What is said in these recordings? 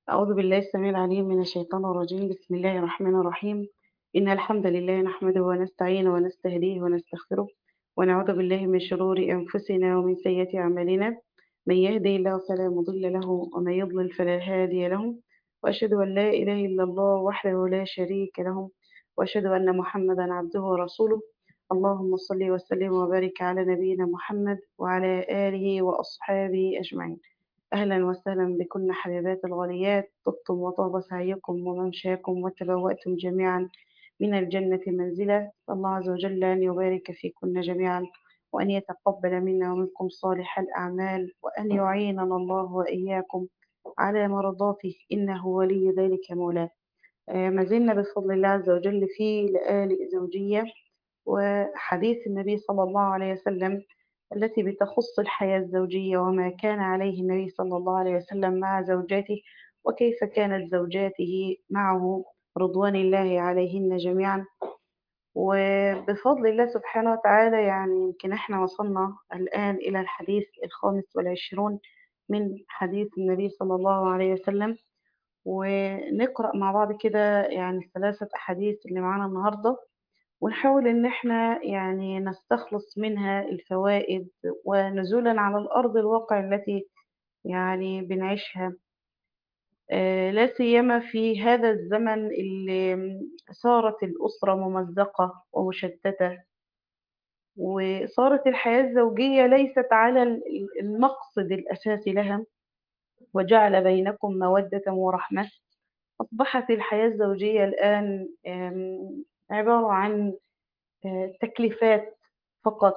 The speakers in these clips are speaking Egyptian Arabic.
أعوذ بالله السميع العليم من الشيطان الرجيم بسم الله الرحمن الرحيم إن الحمد لله نحمده ونستعينه ونستهديه ونستغفره ونعوذ بالله من شرور أنفسنا ومن سيئات أعمالنا من يهدي الله فلا مضل له ومن يضلل فلا هادي له وأشهد أن لا إله إلا الله وحده لا شريك له وأشهد أن محمدا عبده ورسوله اللهم صل وسلم وبارك على نبينا محمد وعلى آله وأصحابه أجمعين أهلا وسهلا بكن حبيبات الغاليات طبتم وطاب سعيكم وممشاكم وتبوأتم جميعا من الجنة منزلا الله عز وجل أن يبارك فيكن جميعا وأن يتقبل منا ومنكم صالح الأعمال وأن يعيننا الله وإياكم على مرضاته إنه ولي ذلك مولاه آه، ما زلنا بفضل الله عز وجل في لآل زوجية وحديث النبي صلى الله عليه وسلم التي بتخص الحياة الزوجية وما كان عليه النبي صلى الله عليه وسلم مع زوجاته وكيف كانت زوجاته معه رضوان الله عليهن جميعا وبفضل الله سبحانه وتعالى يعني يمكن احنا وصلنا الآن إلى الحديث الخامس والعشرون من حديث النبي صلى الله عليه وسلم ونقرأ مع بعض كده يعني الثلاثة أحاديث اللي معانا النهاردة ونحاول إن إحنا يعني نستخلص منها الفوائد ونزولا على الأرض الواقع التي يعني بنعيشها آه، لا سيما في هذا الزمن اللي صارت الأسرة ممزقة ومشتتة وصارت الحياة الزوجية ليست على ال- المقصد الأساسي لها وجعل بينكم مودة ورحمة أصبحت الحياة الزوجية الآن آم، عبارة عن آه، تكليفات فقط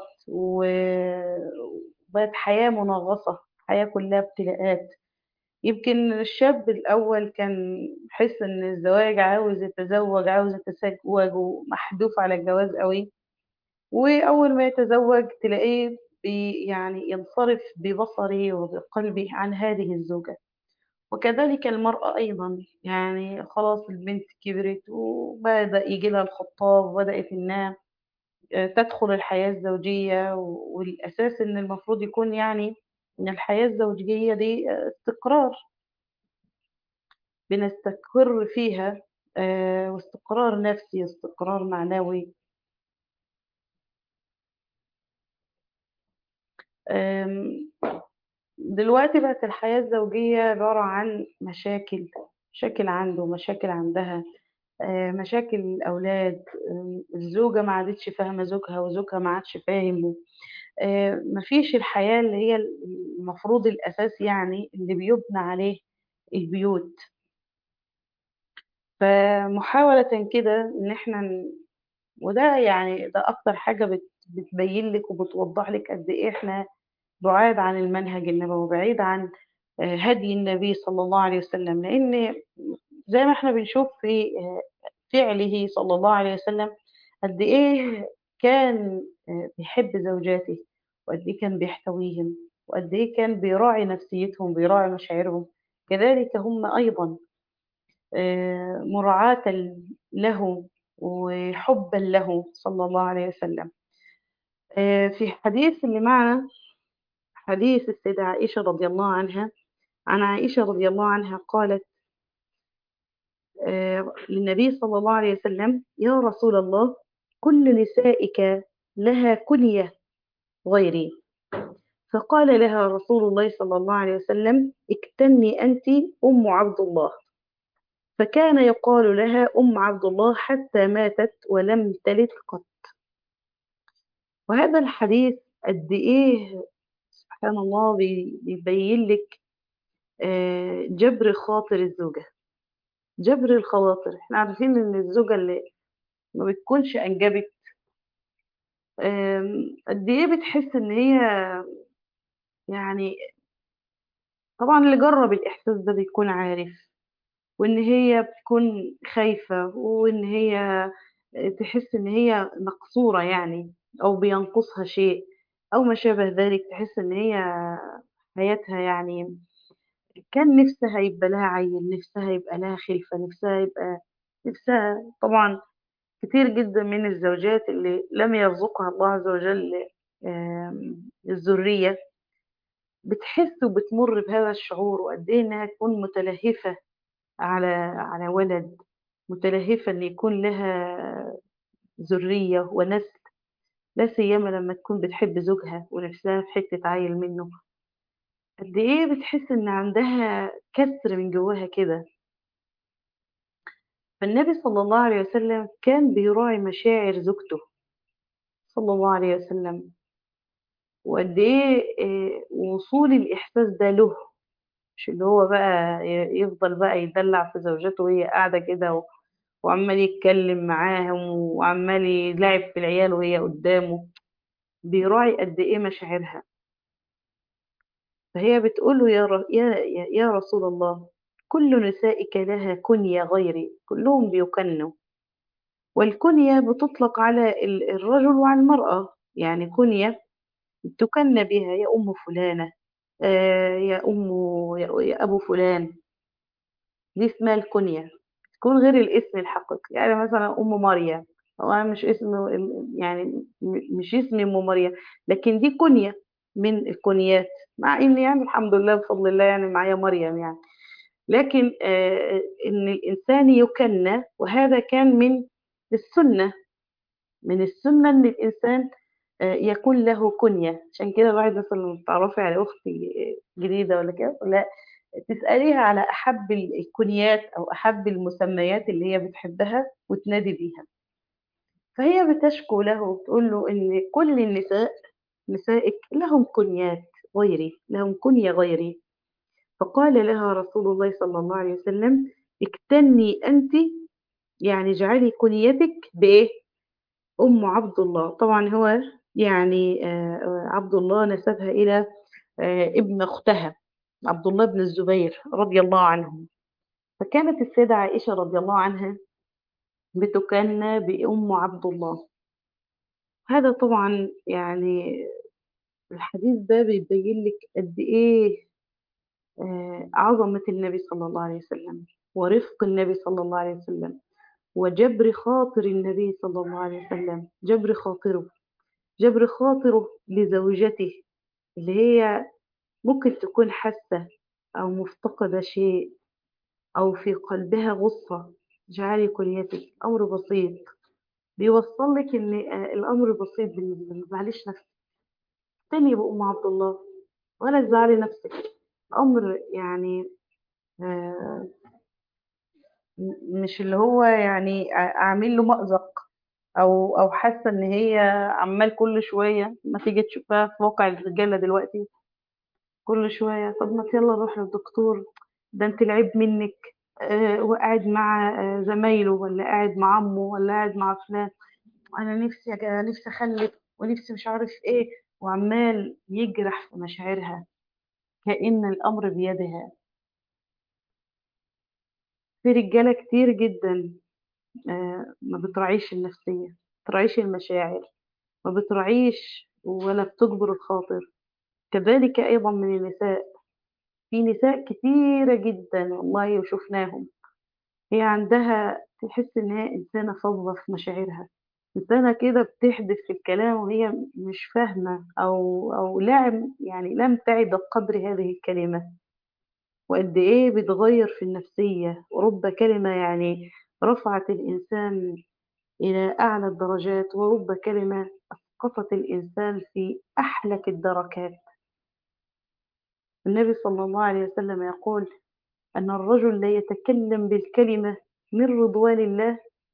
وبقت حياة منغصة حياة كلها ابتلاءات يمكن الشاب الأول كان يحس إن الزواج عاوز يتزوج عاوز يتزوج ومحدوف على الجواز قوي وأول ما يتزوج تلاقيه بي يعني ينصرف ببصره وبقلبه عن هذه الزوجة وكذلك المرأة أيضا يعني خلاص البنت كبرت وبدأ يجي لها الخطاب وبدأت إنها تدخل الحياة الزوجية والأساس إن المفروض يكون يعني إن الحياة الزوجية دي استقرار بنستقر فيها آه، واستقرار نفسي واستقرار معنوي آم، دلوقتي بقت الحياة الزوجية عبارة عن مشاكل مشاكل عنده مشاكل عندها آه، مشاكل الأولاد آم، الزوجة ما عادتش فاهمة زوجها وزوجها ما عادش فاهمه آه، مفيش الحياة اللي هي المفروض الأساس يعني اللي بيبنى عليه البيوت فمحاولة كده إن إحنا ن- وده يعني ده أكتر حاجة بت- بتبين لك وبتوضح لك قد إيه إحنا بعاد عن المنهج النبوي بعيد عن آه، هدي النبي صلى الله عليه وسلم لأن زي ما إحنا بنشوف في آه، فعله صلى الله عليه وسلم قد إيه كان آه، بيحب زوجاته وقد إيه كان بيحتويهم وقد إيه كان بيراعي نفسيتهم بيراعي مشاعرهم كذلك هم أيضا آه، مراعاة له وحبا له صلى الله عليه وسلم آه، في حديث اللي معنا حديث السيدة عائشة رضي الله عنها عن عائشة رضي الله عنها قالت آه، للنبي صلى الله عليه وسلم يا رسول الله كل نسائك لها كنية غيري فقال لها رسول الله صلى الله عليه وسلم اكتني أنت أم عبد الله فكان يقال لها أم عبد الله حتى ماتت ولم تلد قط وهذا الحديث قد إيه سبحان الله بي- بيبين لك آه، جبر خاطر الزوجة جبر الخواطر احنا عارفين ان الزوجة اللي ما بتكونش انجبت آم، قد ايه بتحس ان هي يعني طبعا اللي جرب الاحساس ده بيكون عارف وان هي بتكون خايفة وان هي تحس ان هي مقصورة يعني او بينقصها شيء او ما شابه ذلك تحس ان هي حياتها يعني كان نفسها يبقى لها عيل نفسها يبقى لها خلفة نفسها يبقى نفسها طبعا كتير جدا من الزوجات اللي لم يرزقها الله عز وجل آم، الذرية بتحس وبتمر بهذا الشعور وقد ايه انها تكون متلهفة على على ولد متلهفة إن يكون لها ذرية ونسل لا سيما لما تكون بتحب زوجها ونفسها في حتة عيل منه قد إيه بتحس إن عندها كسر من جواها كده فالنبي صلى الله عليه وسلم كان بيراعي مشاعر زوجته صلى الله عليه وسلم وقد إيه إيه وصول الإحساس ده له مش اللي هو بقى ي- يفضل بقى يدلع في زوجته وهي قاعدة كده و- وعمال يتكلم معاهم وعمال يلعب في العيال وهي قدامه بيراعي قد إيه مشاعرها فهي بتقول له يا, ر... يا... يا يا رسول الله كل نسائك لها كنية غيري كلهم بيكنوا والكنية بتطلق على ال- الرجل وعلى المرأة يعني كنية تكنى بها يا أم فلانة آه، يا أم يا يا أبو فلان دي اسمها الكنية تكون غير الاسم الحقيقي يعني مثلا أم مريم هو أنا مش اسم يعني م- مش اسمي أم مريم لكن دي كنية من الكنيات مع إن يعني الحمد لله بفضل الله يعني معايا مريم يعني لكن آه، إن الإنسان يكنى وهذا كان من السنة من السنة إن الإنسان آه، يكون له كنية عشان كده الواحد مثلا لما تعرفي على أخت جديدة ولا كده لا تسأليها على أحب الكنيات أو أحب المسميات اللي هي بتحبها وتنادي بيها فهي بتشكو له وتقول له إن كل النساء نسائك لهم كنيات غيري لهم كنية غيري فقال لها رسول الله صلى الله عليه وسلم اكتني أنت يعني اجعلي كنيتك بإيه أم عبد الله طبعا هو يعني آه، آه، عبد الله نسبها إلى آه، ابن أختها عبد الله بن الزبير رضي الله عنهم فكانت السيدة عائشة رضي الله عنها بتكنى بأم عبد الله هذا طبعا يعني الحديث ده بيبين لك قد إيه آه، عظمة النبي صلى الله عليه وسلم ورفق النبي صلى الله عليه وسلم وجبر خاطر النبي صلى الله عليه وسلم جبر خاطره جبر خاطره لزوجته اللي هي ممكن تكون حاسة أو مفتقدة شيء أو في قلبها غصة اجعلي كليتك أمر بسيط بيوصل لك إن آه، الأمر بسيط بالنسبة لك معلش نفسك تاني بأم عبد الله ولا تزعلي نفسك أمر يعني آه، م- مش اللي هو يعني أ- أعمل له مأزق أو أو حاسة إن هي عمال كل شوية ما تيجي تشوفها في واقع الرجالة دلوقتي كل شوية طب ما يلا نروح للدكتور ده انت العيب منك آه وقاعد مع آه زمايله ولا قاعد مع عمه ولا قاعد مع فلان انا نفسي أج- نفسي اخلف ونفسي مش عارف ايه وعمال يجرح في مشاعرها كأن الامر بيدها في رجالة كتير جدا آه ما بتراعيش النفسية ما بتراعيش المشاعر ما بتراعيش ولا بتجبر الخاطر كذلك ايضا من النساء في نساء كتيرة جدا والله وشفناهم هي عندها تحس إن هي إنسانة فظة في مشاعرها إنسانة كده بتحدث في الكلام وهي مش فاهمة أو أو لم يعني لم تعد قدر هذه الكلمة وقد إيه بتغير في النفسية ورب كلمة يعني رفعت الإنسان إلى أعلى الدرجات ورب كلمة أسقطت الإنسان في أحلك الدركات النبي صلى الله عليه وسلم يقول أن الرجل لا يتكلم بالكلمة من رضوان الله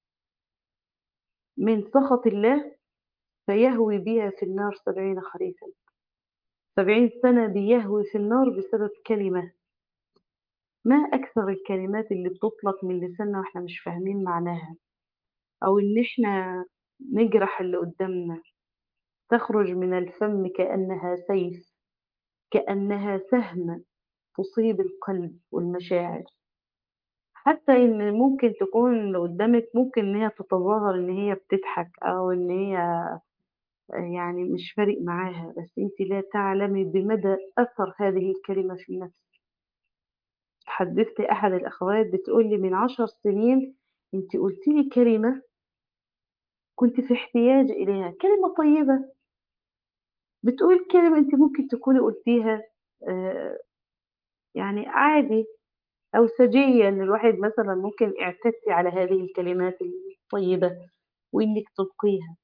من سخط الله فيهوي بها في النار سبعين خريفا سبعين سنة بيهوي في النار بسبب كلمة ما أكثر الكلمات اللي بتطلق من لساننا وإحنا مش فاهمين معناها أو إن إحنا نجرح اللي قدامنا تخرج من الفم كأنها سيف كأنها سهم تصيب القلب والمشاعر حتى إن ممكن تكون اللي قدامك ممكن إن هي تتظاهر إن هي بتضحك أو إن هي يعني مش فارق معاها بس أنت لا تعلمي بمدى أثر هذه الكلمة في النفس حدثت أحد الأخوات بتقول لي من عشر سنين أنت قلت لي كلمة كنت في احتياج إليها كلمة طيبة بتقول كلمة أنت ممكن تكوني قلتيها آه، يعني عادي أو سجية إن الواحد مثلًا ممكن اعتدتِ على هذه الكلمات الطيبة وإنِّك تلقيها،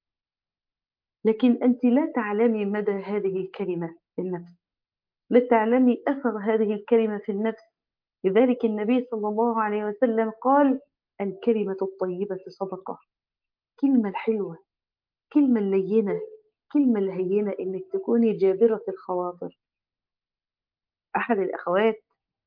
لكن أنتِ لا تعلمي مدى هذه الكلمة في النفس، لا تعلمي أثر هذه الكلمة في النفس، لذلك النبي صلى الله عليه وسلم قال: "الكلمة الطيبة صدقة." الكلمة الحلوة، الكلمة اللينة، الكلمة الهينة إنِّك تكوني جابرة الخواطر. أحد الأخوات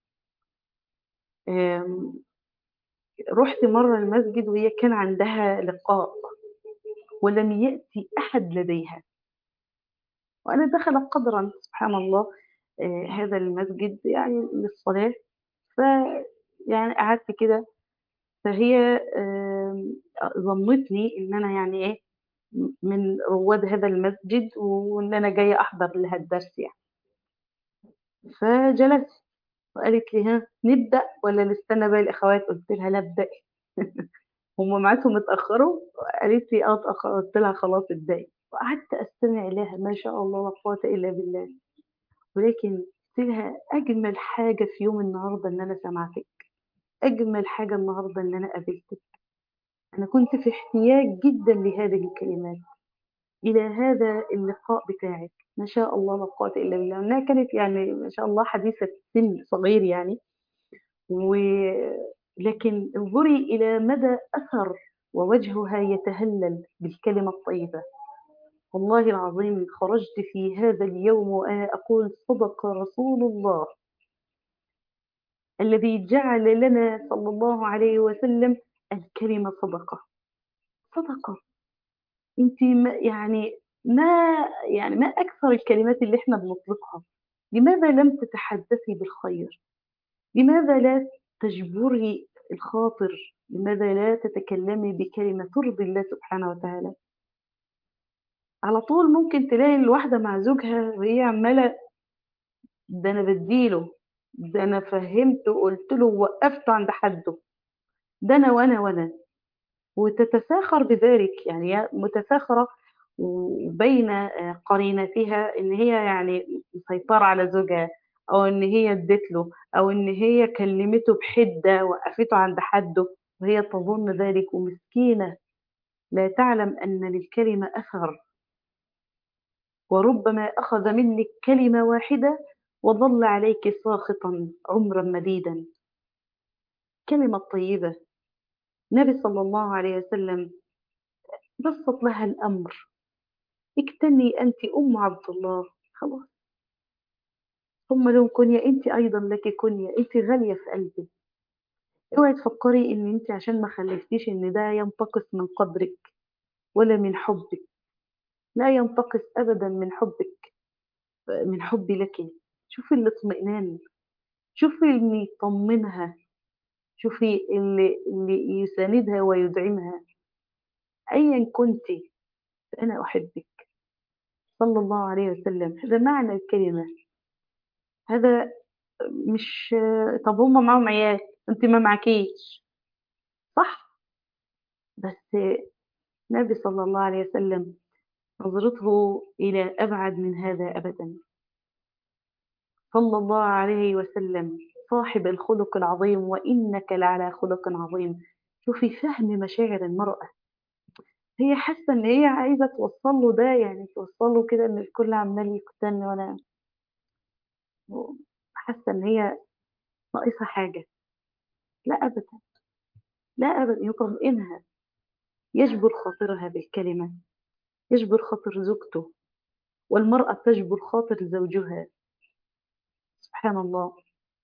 آمم، رُحت مرّة المسجد وهي كان عندها لقاء ولم يأتي أحد لديها. وأنا داخلة قدرًا سبحان الله آآ هذا المسجد يعني للصلاة، فيعني قعدت كده، فهي آمم ظنِّتني إن أنا يعني إيه، م من رواد هذا المسجد وإن أنا جاية أحضر لها الدرس يعني. فجلست وقالت لي: "ها نبدأ والّا نستنى باقي الأخوات؟" قُلت لها: "لأ ابدئي." هم ميعادهم اتأخروا؟ قالت لي: "آه اتأخروا." قُلت لها: "خلاص ابدئي." وقعدت أستمع لها ما شاء الله لا قوة إلا بالله، ولكن قُلت لها: "أجمل حاجة في يوم النهارده إن أنا سمعتِك، أجمل حاجة النهارده إن أنا قابلتِك، أنا كنت في احتياج جدًا لهذه الكلمات، إلى هذا اللقاء بتاعِك." ما شاء الله لا قوة إلا بالله، إنها كانت يعني ما شاء الله حديثة سِن صغير يعني، و لكن انظري إلى مدى أثر ووجهها يتهلل بالكلمة الطيبة. والله العظيم خرجت في هذا اليوم وأنا أقول صدق رسول الله الذي جعل لنا صلى الله عليه وسلم الكلمة صدقة صدقة أنت ما يعني ما يعني ما أكثر الكلمات اللي احنا بنطلقها لماذا لم تتحدثي بالخير لماذا لا تجبري الخاطر لماذا لا تتكلمي بكلمة ترضي الله سبحانه وتعالى على طول ممكن تلاقي الواحدة مع زوجها وهي عمالة ده أنا بديله ده أنا فهمته وقلت له ووقفته عند حده ده أنا وأنا وأنا وتتفاخر بذلك يعني هي متفاخرة وبين قرينتها إن هي يعني مسيطرة على زوجها أو إن هي ادت له أو إن هي كلمته بحدة وقفته عند حده وهي تظن ذلك ومسكينة لا تعلم أن للكلمة أثر وربما أخذ منك كلمة واحدة وظل عليك ساخطا عمرا مديدا كلمة طيبة النبي صلى الله عليه وسلم بسط لها الأمر اكتني أنت أم عبد الله خلاص ثم لهم كنية أنت أيضا لك كنية أنت غالية في قلبي اوعي تفكري ان انت عشان ما خلفتيش ان ده ينتقص من قدرك ولا من حبك لا ينتقص ابدا من حبك من حبي لك شوفي الاطمئنان شوفي اللي يطمنها شوفي اللي, اللي يساندها ويدعمها أيا كنت فأنا أحبك صلى الله عليه وسلم هذا معنى الكلمة هذا مش طب هم معاهم عيال انت ما معكيش صح بس النبي صلى الله عليه وسلم نظرته إلى أبعد من هذا أبدا صلى الله عليه وسلم صاحب الخلق العظيم وإنك لعلى خلق عظيم شوفي فهم مشاعر المرأة هي حاسة إن هي عايزة توصل له ده يعني توصل له كده إن الكل عمال يقتن وأنا حاسة إن هي ناقصها حاجة لا أبدا لا أبدا يطمئنها يجبر خاطرها بالكلمة يجبر خاطر زوجته والمرأة تجبر خاطر زوجها سبحان الله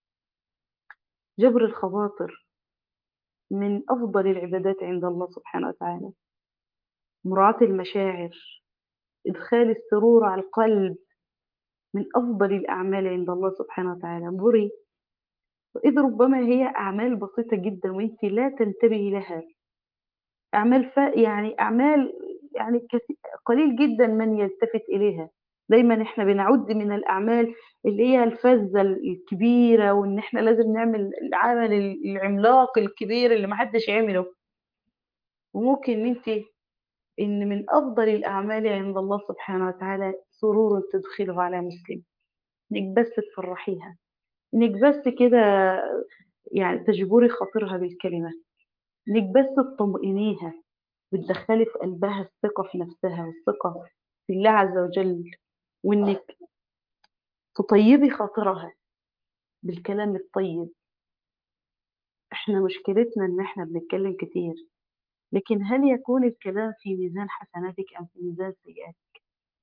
جبر الخواطر من أفضل العبادات عند الله سبحانه وتعالى مراعاة المشاعر إدخال السرور على القلب من أفضل الأعمال عند الله سبحانه وتعالى انظري وإذ ربما هي أعمال بسيطة جدا وأنت لا تنتبهي لها أعمال ف... يعني أعمال يعني كثير... قليل جدا من يلتفت إليها دايما احنا بنعد من الأعمال اللي هي الفزة الكبيرة وإن احنا لازم نعمل العمل العملاق الكبير اللي محدش عمله وممكن إن أنت إن من أفضل الأعمال عند الله سبحانه وتعالى سرور تدخله على مسلم إنك بس تفرحيها إنك بس كده يعني تجبري خاطرها بالكلمة إنك بس تطمئنيها وتدخلي في قلبها الثقة في نفسها والثقة في الله عز وجل وإنك تطيبي خاطرها بالكلام الطيب احنا مشكلتنا ان احنا بنتكلم كتير لكن هل يكون الكلام في ميزان حسناتك ام في ميزان سيئاتك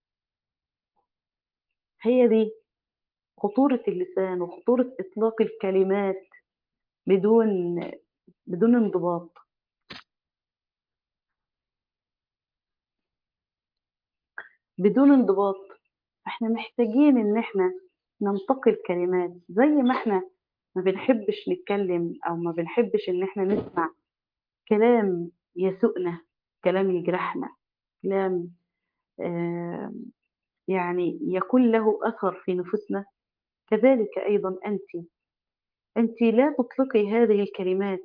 هي دي خطورة اللسان وخطورة اطلاق الكلمات بدون بدون انضباط بدون انضباط احنا محتاجين ان احنا ننتقي الكلمات زي ما احنا ما بنحبش نتكلم او ما بنحبش ان احنا نسمع كلام يسوءنا كلام يجرحنا كلام آه يعني يكون له اثر في نفوسنا كذلك ايضا انت انت لا تطلقي هذه الكلمات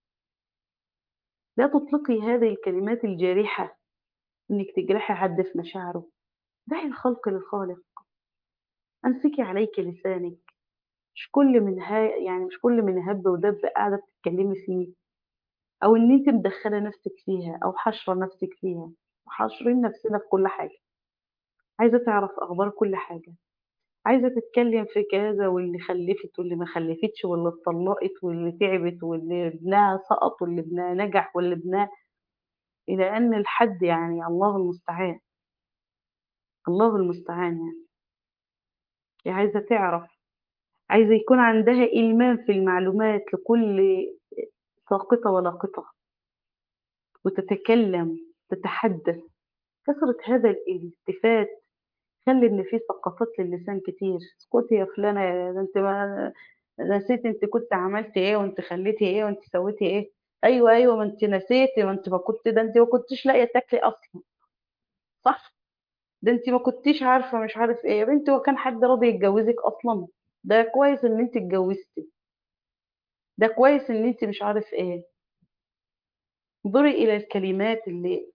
لا تطلقي هذه الكلمات الجارحه انك تجرحي حد في مشاعره دعي الخلق للخالق امسكي عليك لسانك مش كل من هاي يعني مش كل من هب ودب قاعده بتتكلمي فيه او ان انت مدخله نفسك فيها او حشره نفسك فيها وحاشرين نفسنا في كل حاجه عايزه تعرف اخبار كل حاجه عايزه تتكلم في كذا واللي خلفت واللي ما خلفتش واللي اتطلقت واللي تعبت واللي ابنها سقط واللي ابنها نجح واللي ابنها الى ان الحد يعني الله المستعان الله المستعان يعني هي عايزه تعرف عايزه يكون عندها المام في المعلومات لكل ساقطه ولاقطه وتتكلم تتحدث كثرة هذا الالتفات خلي ان في سقطات للسان كتير اسكتي يا فلانه ده انت ما نسيت انت كنت عملتي ايه وانت خليتي ايه وانت سويتي ايه ايوه ايوه ما انت نسيتي ما انت ما كنت ده انت ما كنتش لاقيه تاكلي اصلا صح ده انت ما كنتيش عارفه مش عارف ايه يا بنتي هو كان حد راضي يتجوزك اصلا ده كويس ان انت اتجوزتي ده كويس ان انت مش عارف ايه انظري الى الكلمات اللي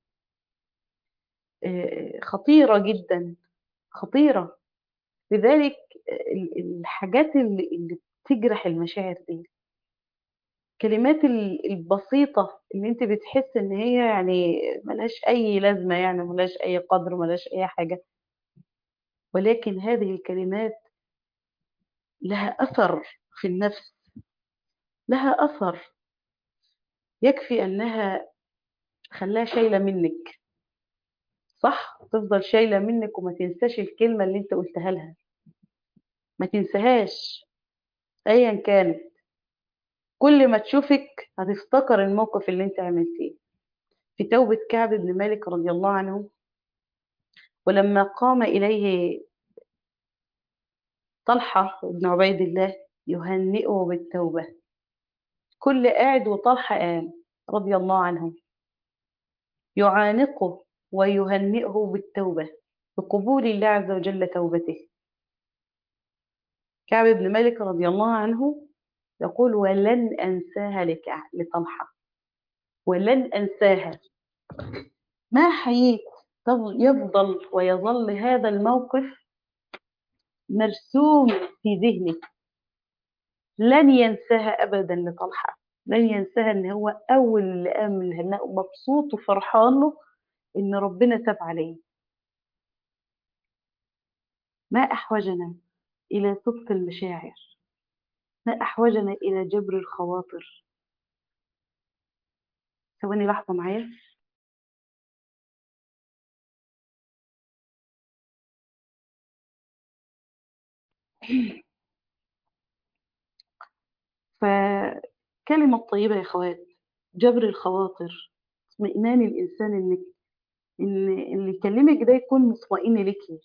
آه، خطيره جدا خطيره لذلك ال- الحاجات اللي, اللي بتجرح المشاعر دي الكلمات ال- البسيطة اللي انت بتحس ان هي يعني ملهاش اي لازمة يعني ملهاش اي قدر ملهاش اي حاجة ولكن هذه الكلمات لها اثر في النفس لها اثر يكفي انها خلاها شايلة منك صح تفضل شايلة منك وما تنساش الكلمة اللي انت قلتها لها ما تنساهاش ايا كانت كل ما تشوفك هتفتكر الموقف اللي انت عملتيه في توبة كعب بن مالك رضي الله عنه ولما قام إليه طلحة بن عبيد الله يهنئه بالتوبة كل قاعد وطلحة قام رضي الله عنه يعانقه ويهنئه بالتوبة بقبول الله عز وجل توبته كعب بن مالك رضي الله عنه يقول ولن أنساها لكع- لطلحة ولن أنساها ما حييت تظ- يفضل ويظل هذا الموقف مرسوم في ذهني لن ينساها ابدا لطلحه لن ينساها ان هو اول اللي قام من الهناء ومبسوط وفرحان له ان ربنا تاب عليه ما احوجنا الى صدق المشاعر ما احوجنا الى جبر الخواطر ثواني لحظه معايا فكلمة طيبة يا اخوات جبر الخواطر اطمئنان الانسان انك ان اللي يكلمك ده يكون مطمئن لك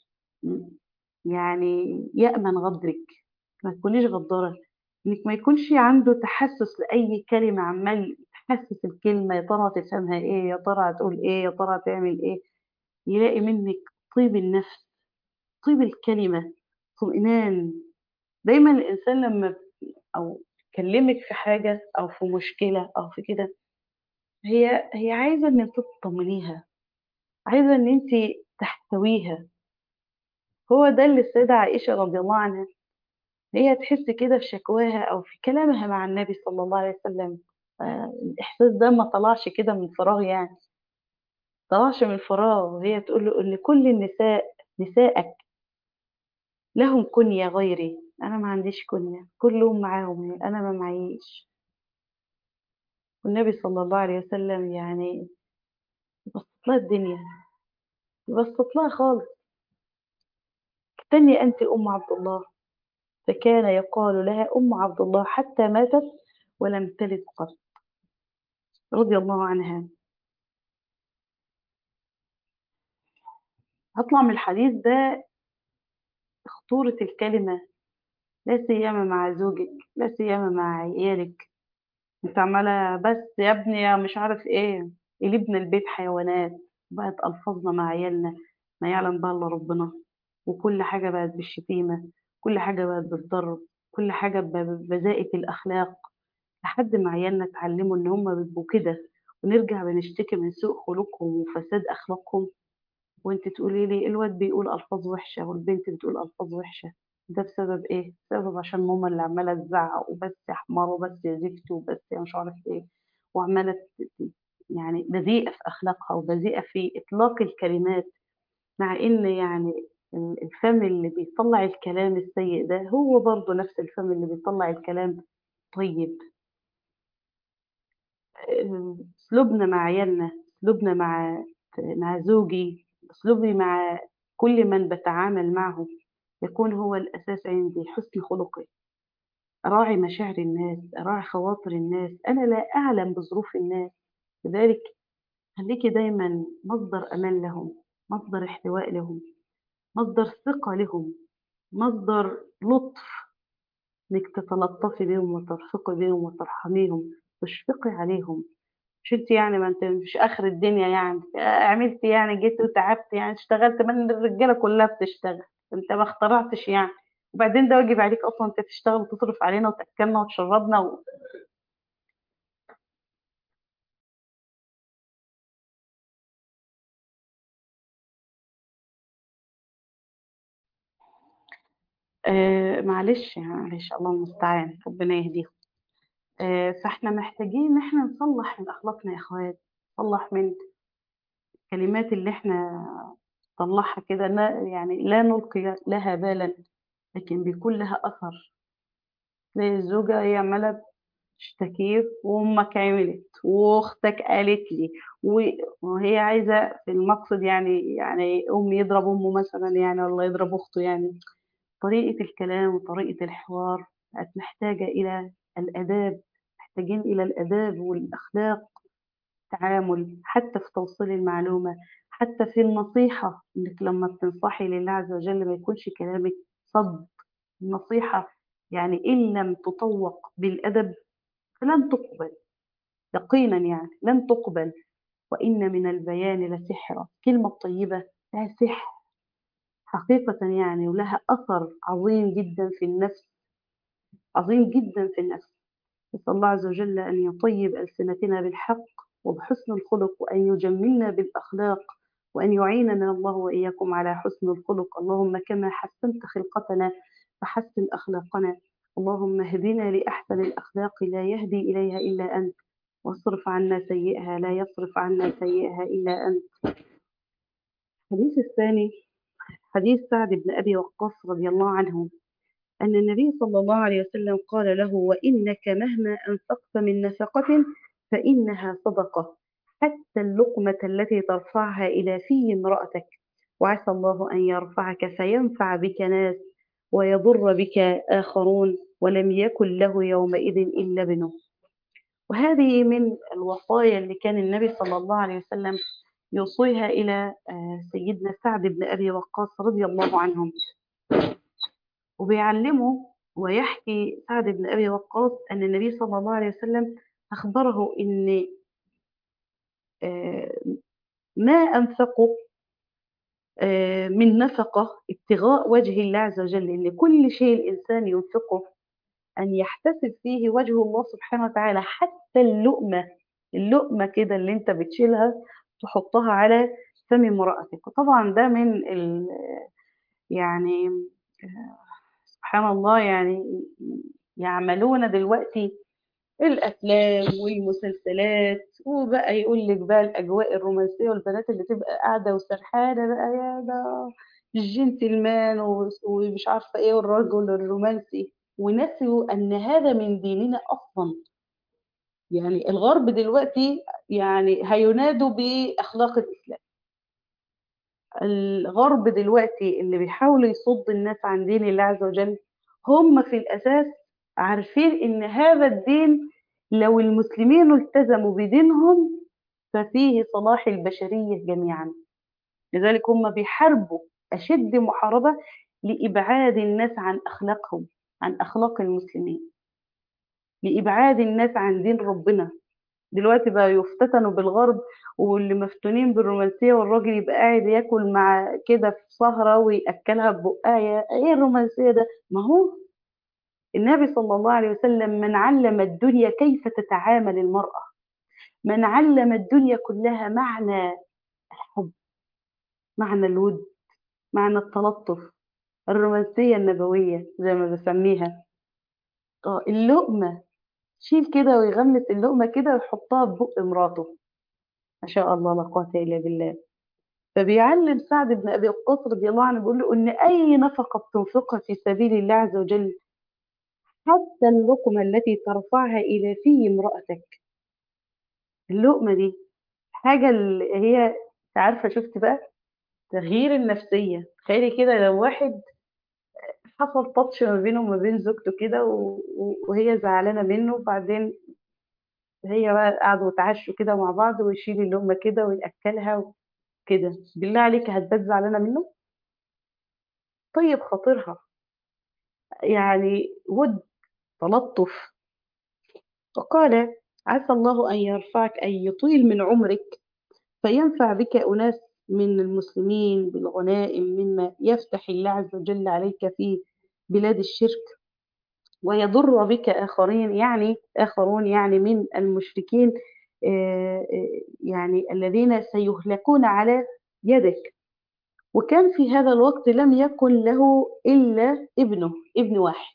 يعني يأمن غدرك ما تكونيش غدارة انك ما يكونش عنده تحسس لأي كلمة عمال تحسس الكلمة يا ترى تفهمها ايه يا ترى هتقول ايه يا ترى تعمل ايه يلاقي منك طيب النفس طيب الكلمة اطمئنان دايما الإنسان لما أو يكلمك في حاجة أو في مشكلة أو في كده هي هي عايزة إن انت تطمنيها عايزة إن انت تحتويها هو ده اللي السيدة عائشة رضي الله عنها هي تحس كده في شكواها أو في كلامها مع النبي صلى الله عليه وسلم آه، الإحساس ده ما طلعش كده من فراغ يعني طلعش من فراغ وهي تقول له إن كل النساء نسائك لهم كنية غيري أنا ما عنديش كنية كلهم معاهم أنا ما معيش والنبي صلى الله عليه وسلم يعني يبسط لها الدنيا يبسط لها خالص استني أنت أم عبد الله فكان يقال لها أم عبد الله حتى ماتت ولم تلد قط رضي الله عنها هطلع من الحديث ده خطورة الكلمة لا سيما مع زوجك لا سيما مع عيالك انت عمالة بس يا ابني يا مش عارف ايه قلبنا البيت حيوانات بقت ألفاظنا مع عيالنا ما يعلم بها إلا ربنا وكل حاجة بقت بالشتيمة كل حاجة بقت بالضرب كل حاجة ب- بذائق الأخلاق لحد ما عيالنا اتعلموا إن هما بيبقوا كده ونرجع بنشتكي من سوء خلقهم وفساد أخلاقهم وانت تقولي لي الواد بيقول ألفاظ وحشة والبنت بتقول ألفاظ وحشة ده بسبب ايه؟ بسبب عشان ماما اللي عمالة تزعق وبس يا حمار وبس يا زفت وبس يا مش عارف ايه وعمالة ت- ت- يعني بذيئة في أخلاقها وبذيئة في إطلاق الكلمات مع إن يعني ال- الفم اللي بيطلع الكلام السيء ده هو برضه نفس الفم اللي بيطلع الكلام طيب أسلوبنا مع عيالنا أسلوبنا مع مع زوجي أسلوبي مع كل من بتعامل معه يكون هو الأساس عندي حسن خلقي أراعي مشاعر الناس أراعي خواطر الناس أنا لا أعلم بظروف الناس لذلك خليكي دايما مصدر أمان لهم مصدر احتواء لهم مصدر ثقة لهم مصدر لطف إنك تتلطفي بيهم وترفقي بيهم وترحميهم تشفقي عليهم مش انت يعني ما انت مش اخر الدنيا يعني عملت يعني جيت وتعبت يعني اشتغلت ما الرجاله كلها بتشتغل انت ما اخترعتش يعني وبعدين ده واجب عليك اصلا انت تشتغل وتصرف علينا وتاكلنا وتشربنا و... آه معلش يعني معلش الله المستعان ربنا يهديهم آه فاحنا محتاجين ان احنا نصلح من اخلاقنا يا اخوات نصلح من الكلمات اللي احنا نطلعها كده لا- يعني لا نلقي لها بالا لكن بيكون لها اثر زي الزوجه هي عماله تشتكيك وامك عملت واختك قالت لي و- وهي عايزه في المقصد يعني يعني ام يضرب امه مثلا يعني ولا يضرب اخته يعني طريقه الكلام وطريقه الحوار بقت محتاجه الى الاداب محتاجين الى الاداب والاخلاق التعامل حتى في توصيل المعلومه حتى في النصيحه انك لما بتنصحي لله عز وجل ما يكونش كلامك صد النصيحه يعني ان لم تطوق بالادب فلن تقبل يقينا يعني لن تقبل وإن من البيان لسحرا كلمة طيبة لها سحر حقيقة يعني ولها أثر عظيم جدا في النفس عظيم جدا في النفس نسأل الله عز وجل أن يطيب ألسنتنا بالحق وبحسن الخلق وأن يجملنا بالأخلاق وأن يعيننا الله وإياكم على حسن الخلق اللهم كما حسنت خلقتنا فحسن أخلاقنا اللهم اهدنا لأحسن الأخلاق لا يهدي إليها إلا أنت واصرف عنا سيئها لا يصرف عنا سيئها إلا أنت الحديث الثاني حديث سعد بن أبي وقاص رضي الله عنه أن النبي صلى الله عليه وسلم قال له وإنك مهما أنفقت من نفقة فإنها صدقة حتى اللقمة التي ترفعها إلى في امرأتك وعسى الله أن يرفعك فينفع بك ناس ويضر بك آخرون ولم يكن له يومئذ إلا ابنه وهذه من الوصايا اللي كان النبي صلى الله عليه وسلم يوصيها إلى آه، سيدنا سعد بن أبي وقاص رضي الله عنهم وبيعلمه ويحكي سعد بن أبي وقاص أن النبي صلى الله عليه وسلم أخبره أن آه، ما أنفقوا آه، من نفقة ابتغاء وجه الله عز وجل أن كل شيء الإنسان ينفقه أن يحتسب فيه وجه الله سبحانه وتعالى حتى اللقمة اللقمة كده اللي أنت بتشيلها تحطها على فم امرأتك وطبعا ده من ال يعني سبحان الله يعني يعملون دلوقتي الافلام والمسلسلات وبقى يقول لك بقى الاجواء الرومانسيه والبنات اللي تبقى قاعده وسرحانه بقى يا ده الجنتلمان و- ومش عارفه ايه والرجل الرومانسي ونسوا ان هذا من ديننا اصلا يعني الغرب دلوقتي يعني هينادوا باخلاق الاسلام الغرب دلوقتي اللي بيحاولوا يصد الناس عن دين الله عز وجل هم في الأساس عارفين إن هذا الدين لو المسلمين التزموا بدينهم ففيه صلاح البشرية جميعا لذلك هم بيحاربوا أشد محاربة لإبعاد الناس عن أخلاقهم عن أخلاق المسلمين لإبعاد الناس عن دين ربنا دلوقتي بقى يفتتنوا بالغرب واللي مفتونين بالرومانسية والراجل يبقى قاعد ياكل مع كده في سهرة ويأكلها ببقاية ايه الرومانسية ده ما هو النبي صلى الله عليه وسلم من علم الدنيا كيف تتعامل المرأة من علم الدنيا كلها معنى الحب معنى الود معنى التلطف الرومانسية النبوية زي ما بسميها اه اللقمة شيل كده ويغمس اللقمة كده ويحطها في بق مراته ما شاء الله لا قوة إلا بالله فبيعلم سعد بن أبي وقاص رضي الله عنه بيقول له إن أي نفقة بتنفقها في سبيل الله عز وجل حتى اللقمة التي ترفعها إلى في امرأتك اللقمة دي حاجة اللي هي عارفة شفت بقى تغيير النفسية تخيلي كده لو واحد حصل تاتش ما بينه وما بين زوجته كده و- و- وهي زعلانة منه وبعدين هي بقى قعدوا يتعشوا كده مع بعض ويشيل اللقمة كده ويأكلها كده بالله عليك هتبات زعلانة منه طيب خاطرها يعني ود تلطف وقال عسى الله أن يرفعك أن يطيل من عمرك فينفع بك أناس من المسلمين بالغنائم مما يفتح الله عز وجل عليك في بلاد الشرك ويضر بك آخرين يعني آخرون يعني من المشركين آه، آه، يعني الذين سيهلكون على يدك وكان في هذا الوقت لم يكن له إلا ابنه ابن واحد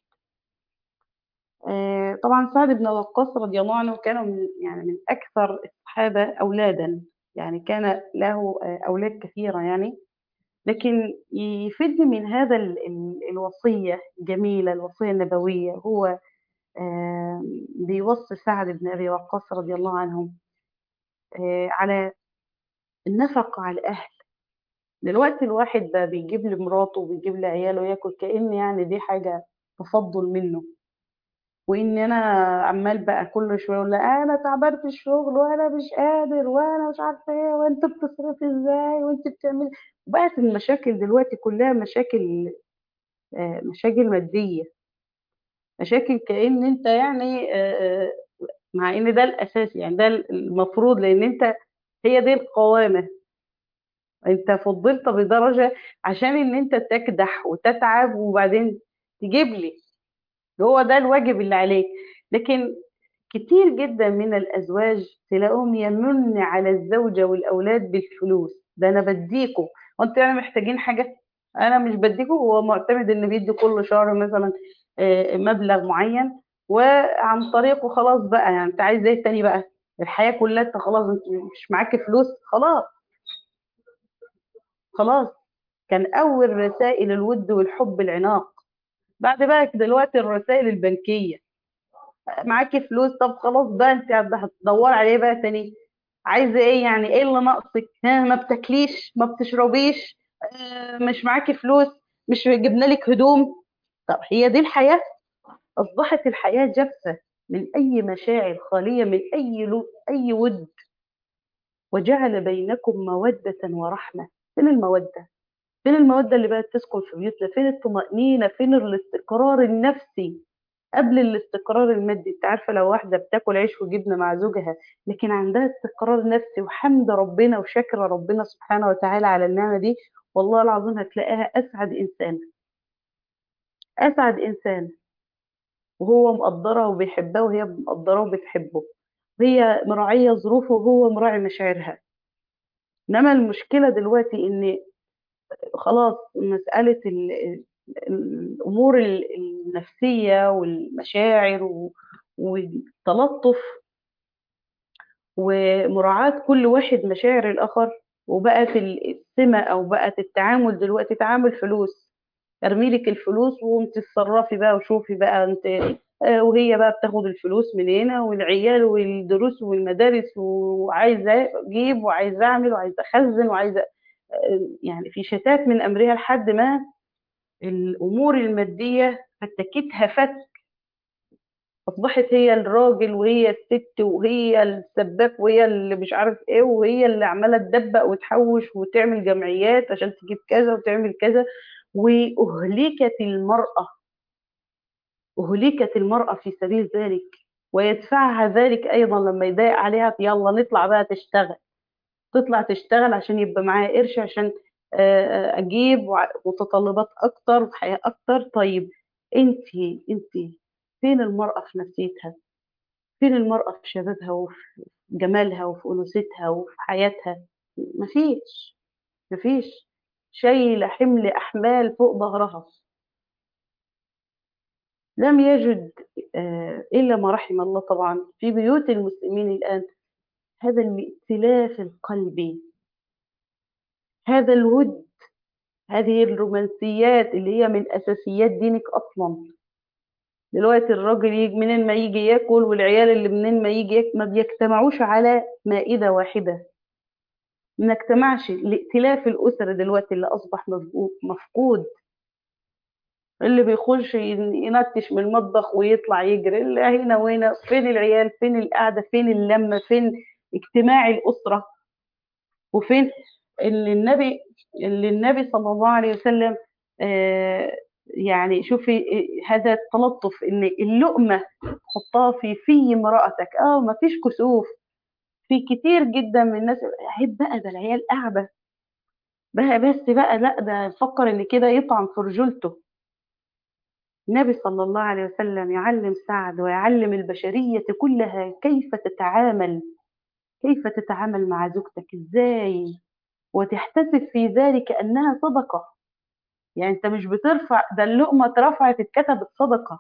آه، طبعا سعد بن وقاص رضي الله عنه كان من يعني من أكثر الصحابة أولادا يعني كان له آه، أولاد كثيرة يعني لكن يفيدني من هذا ال- ال- الوصية الجميلة الوصية النبوية هو آه، بيوصي سعد بن أبي وقاص رضي الله عنهم آه، على النفقة على الأهل دلوقتي الواحد بقى بيجيب لمراته وبيجيب لعياله ياكل كأن يعني دي حاجة تفضل منه وان انا عمال بقى كل شويه اقول لها انا تعبان في الشغل وانا مش قادر وانا مش عارفه ايه وانت بتصرفي ازاي وانت بتعملي بقت المشاكل دلوقتي كلها مشاكل آه، مشاكل ماديه مشاكل كأن انت يعني آه، آه، مع ان ده الاساس يعني ده المفروض لان انت هي دي القوامه انت فضلت بدرجه عشان ان انت تكدح وتتعب وبعدين تجيب لي هو ده الواجب اللي عليك لكن كتير جدا من الأزواج تلاقوهم يمن على الزوجة والأولاد بالفلوس ده أنا بديكوا وأنتوا يعني محتاجين حاجة أنا مش بديكوا هو معتمد إن بيدي كل شهر مثلا آه، مبلغ معين وعن طريقه خلاص بقى يعني أنت عايز إيه تاني بقى الحياة كلها أنت خلاص أنت مش معاك فلوس خلاص خلاص كان أول رسائل الود والحب العناق بعد بقى دلوقتي الرسائل البنكية معاكي فلوس طب خلاص بقى انت هتدوري عليه بقى تاني عايزه ايه يعني ايه اللي ناقصك ها ما بتاكليش ما بتشربيش آه، مش معاكي فلوس مش جبنا لك هدوم طب هي دي الحياه اصبحت الحياه جافه من اي مشاعر خاليه من اي لو اي ود وجعل بينكم موده ورحمه فين الموده فين الموده اللي بقت تسكن في بيوتنا فين الطمانينه فين الاستقرار النفسي قبل الاستقرار المادي انت عارفه لو واحده بتاكل عيش وجبنه مع زوجها لكن عندها استقرار نفسي وحمد ربنا وشكر ربنا سبحانه وتعالى على النعمه دي والله العظيم هتلاقيها اسعد انسان اسعد انسان وهو مقدرها وبيحبها وهي مقدراه وبتحبه هي مراعيه ظروفه وهو مراعي مشاعرها انما المشكله دلوقتي ان خلاص مساله ال- الأمور ال- النفسية والمشاعر و- والتلطف ومراعاة كل واحد مشاعر الآخر وبقت السمة أو بقت التعامل دلوقتي تعامل فلوس ارمي لك الفلوس وانت تتصرفي بقى وشوفي بقى انت آه، وهي بقى بتاخد الفلوس من هنا والعيال والدروس والمدارس وعايزه اجيب وعايزه اعمل وعايزه اخزن وعايزه آه، يعني في شتات من امرها لحد ما الامور الماديه فتكتها فت اصبحت هي الراجل وهي الست وهي السباك وهي اللي مش عارف ايه وهي اللي عماله تدبق وتحوش وتعمل جمعيات عشان تجيب كذا وتعمل كذا واهلكت المراه اهلكت المراه في سبيل ذلك ويدفعها ذلك ايضا لما يضايق عليها يلا نطلع بقى تشتغل تطلع تشتغل عشان يبقى معاها قرش عشان آه، آه، اجيب وع- متطلبات اكتر وحياه اكتر طيب انتي انتي فين المراه في نفسيتها فين المرأة في شبابها وفي جمالها وفي أنوثتها وفي حياتها مفيش مفيش شايلة حمل أحمال فوق ظهرها لم يجد آه، إلا ما رحم الله طبعا في بيوت المسلمين الآن هذا الائتلاف القلبي هذا الود هذه الرومانسيات اللي هي من أساسيات دينك أصلا دلوقتي الراجل يجي منين ما يجي ياكل والعيال اللي منين ما يجي ياكل ما بيجتمعوش على مائدة واحدة ما اجتمعش الائتلاف الأسري دلوقتي اللي أصبح مفقود مفقود اللي بيخش ين- ينتش من المطبخ ويطلع يجري اللي هنا وهنا فين العيال فين القعدة فين اللمة فين اجتماع الأسرة وفين اللي النبي اللي النبي صلى الله عليه وسلم آه يعني شوفي آه، هذا التلطف ان اللقمة تحطها في في امرأتك اه ما فيش كسوف في كتير جدا من الناس عيب بقى ده العيال قاعدة بقى بس بقى لا ده فكر ان كده يطعن في رجولته النبي صلى الله عليه وسلم يعلم سعد ويعلم البشرية كلها كيف تتعامل كيف تتعامل مع زوجتك ازاي وتحتسب في ذلك انها صدقة يعني انت مش بترفع ده اللقمة اترفعت اتكتبت صدقة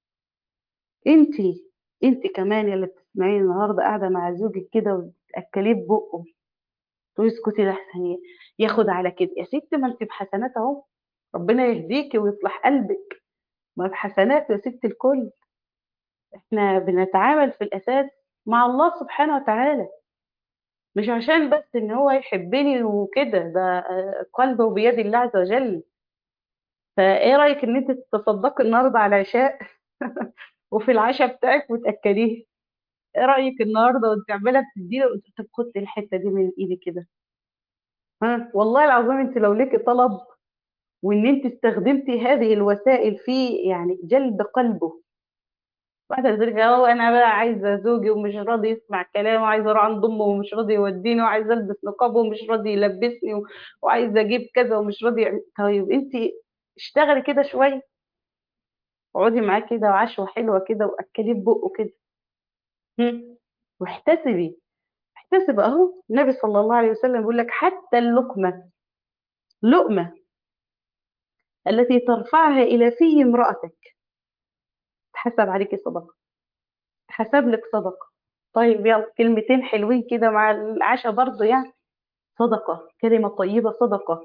انتي انتي كمان يا اللي بتسمعيني النهارده قاعدة مع زوجك كده وتأكليه ببقه تقولي اسكتي لحسن ياخد على كده يا ست ما انت بحسنات اهو ربنا يهديكي ويصلح قلبك ما بحسنات يا ست الكل احنا بنتعامل في الاساس مع الله سبحانه وتعالى مش عشان بس ان هو يحبني وكده ده آه، قلبه بيد الله عز وجل فايه رايك ان انت تتصدقي النهارده على العشاء وفي العشاء بتاعك وتاكليه ايه رايك النهارده وانت عماله بتديله طب خد الحته دي من ايدي كده ها والله العظيم انت لو ليكي طلب وان انت استخدمتي هذه الوسائل في يعني جلب قلبه واحدة تقول لك اه انا بقى عايزه زوجي ومش راضي يسمع كلامي وعايزه اروح عند امه ومش راضي يوديني وعايزه البس نقاب ومش راضي يلبسني و- وعايزه اجيب كذا ومش راضي يعمل طيب انت اشتغلي كده شويه اقعدي معاه كده وعشوه حلوه كده واكليه ببقه كده هم. واحتسبي احتسب اهو النبي صلى الله عليه وسلم بيقول لك حتى اللقمه لقمه التي ترفعها الى في امراتك تحسب عليكي صدقه تحسب لك صدقه طيب يلا كلمتين حلوين كده مع العشاء برضه يعني صدقة كلمة طيبة صدقة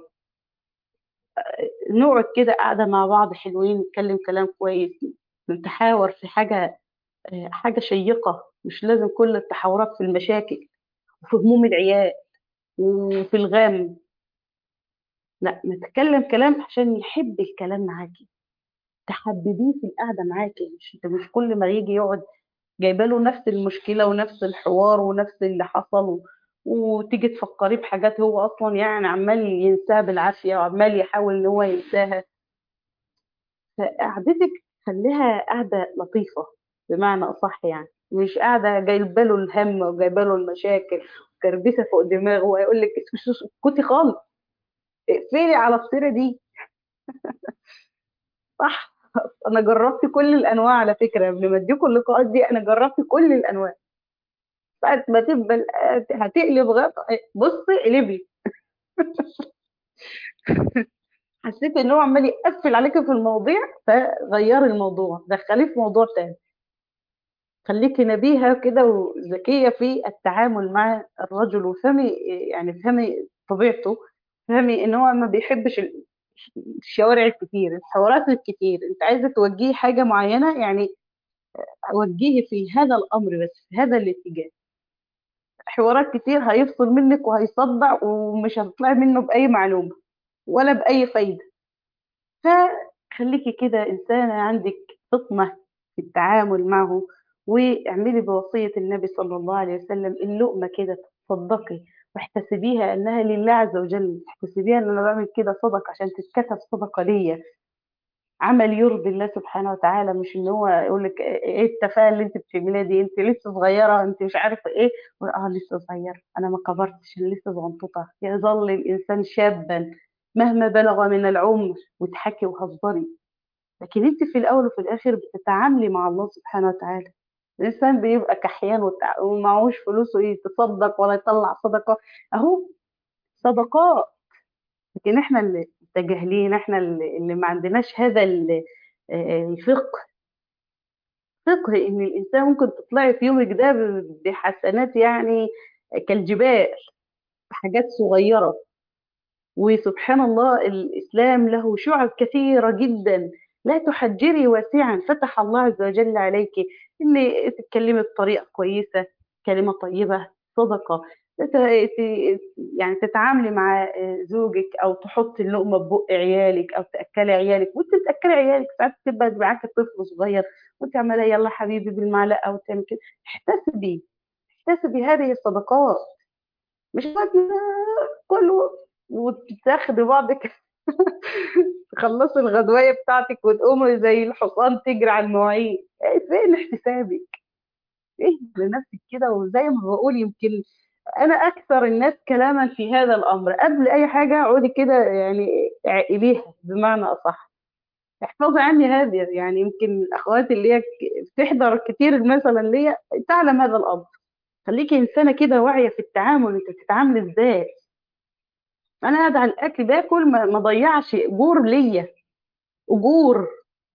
نقعد كده قاعدة مع بعض حلوين نتكلم كلام كويس نتحاور في حاجة آه، حاجة شيقة مش لازم كل التحاورات في المشاكل وفي هموم العيال وفي الغم لا نتكلم كلام عشان يحب الكلام معاكي تحببيه في القعدة معاكي مش انت مش كل ما يجي يقعد جايبه له نفس المشكلة ونفس الحوار ونفس اللي حصل و... وتيجي تفكريه بحاجات هو اصلا يعني عمال ينساها بالعافية وعمال يحاول ان هو ينساها فقعدتك خليها قعدة لطيفة بمعنى أصح يعني مش قاعدة جايبة له الهم وجايبة له المشاكل وكربسة فوق دماغه ويقول لك اسكتي خالص اقفلي على السيرة دي صح أنا جربت كل الأنواع على فكرة قبل ما أديكم اللقاءات دي أنا جربت كل الأنواع ساعة ما تبقى هتقلب غط بصي اقلبي حسيت ان هو عمال يقفل عليك في المواضيع فغيري الموضوع دخليه في موضوع تاني خليكي نبيهة كده وذكية في التعامل مع الرجل وفهمي يعني فهمي طبيعته فهمي ان هو ما بيحبش ال- الشوارع الكتير الحوارات الكتير انت عايزة توجهي حاجة معينة يعني وجهي في هذا الامر بس في هذا الاتجاه حوارات كتير هيفصل منك وهيصدع ومش هتطلعي منه بأي معلومة ولا بأي فايدة فخليكي كده إنسانة عندك فطنة في التعامل معه واعملي بوصية النبي صلى الله عليه وسلم اللقمة كده تصدقي واحتسبيها أنها لله عز وجل احتسبيها أن أنا بعمل كده صدقة عشان تتكتب صدقة ليا عمل يرضي الله سبحانه وتعالى مش ان هو يقول لك ايه التفاهه اللي انت بتعمليها دي انت لسه صغيره انت مش عارفه ايه اه لسه صغيره انا ما كبرتش انا لسه صغنطوطه يظل الانسان شابا مهما بلغ من العمر وتحكي وهزري لكن انت في الاول وفي الاخر بتتعاملي مع الله سبحانه وتعالى الانسان بيبقى كحيان وتع- ومعهوش فلوسه يتصدق ولا يطلع صدقه اهو صدقات لكن احنا اللي متجاهلين احنا اللي اللي ما عندناش هذا ال- آه، الفقه فقه ان الانسان ممكن تطلعي في يومك ده ب- بحسنات يعني كالجبال حاجات صغيره وسبحان الله الإسلام له شعب كثيرة جدا لا تحجري واسعا فتح الله عز وجل عليك إن تتكلمي بطريقة كويسة كلمة طيبة صدقة تت- ت- يعني تتعاملي مع زوجك أو تحطي اللقمة ببق عيالك أو تأكلي عيالك وأنت بتأكلي عيالك ساعات تبقى معاك طفل صغير وأنت عمالة يلا حبيبي بالمعلقة وتعمل كده احتسبي احتسبي هذه الصدقات مش وقت كله وتاخدي بعضك تخلصي الغدوايه بتاعتك وتقومي زي الحصان تجري على المواعيد إيه فين احتسابك ايه لنفسك كده وزي ما بقول يمكن انا اكثر الناس كلاما في هذا الامر قبل اي حاجه اقعدي كده يعني عقليها بمعنى اصح احفظي عني هذه يعني يمكن الاخوات اللي هي بتحضر كتير مثلا ليا تعلم هذا الامر خليكي انسانه كده واعيه في التعامل انت بتتعاملي ازاي انا قاعده على الاكل باكل ما ما اضيعش اجور ليا اجور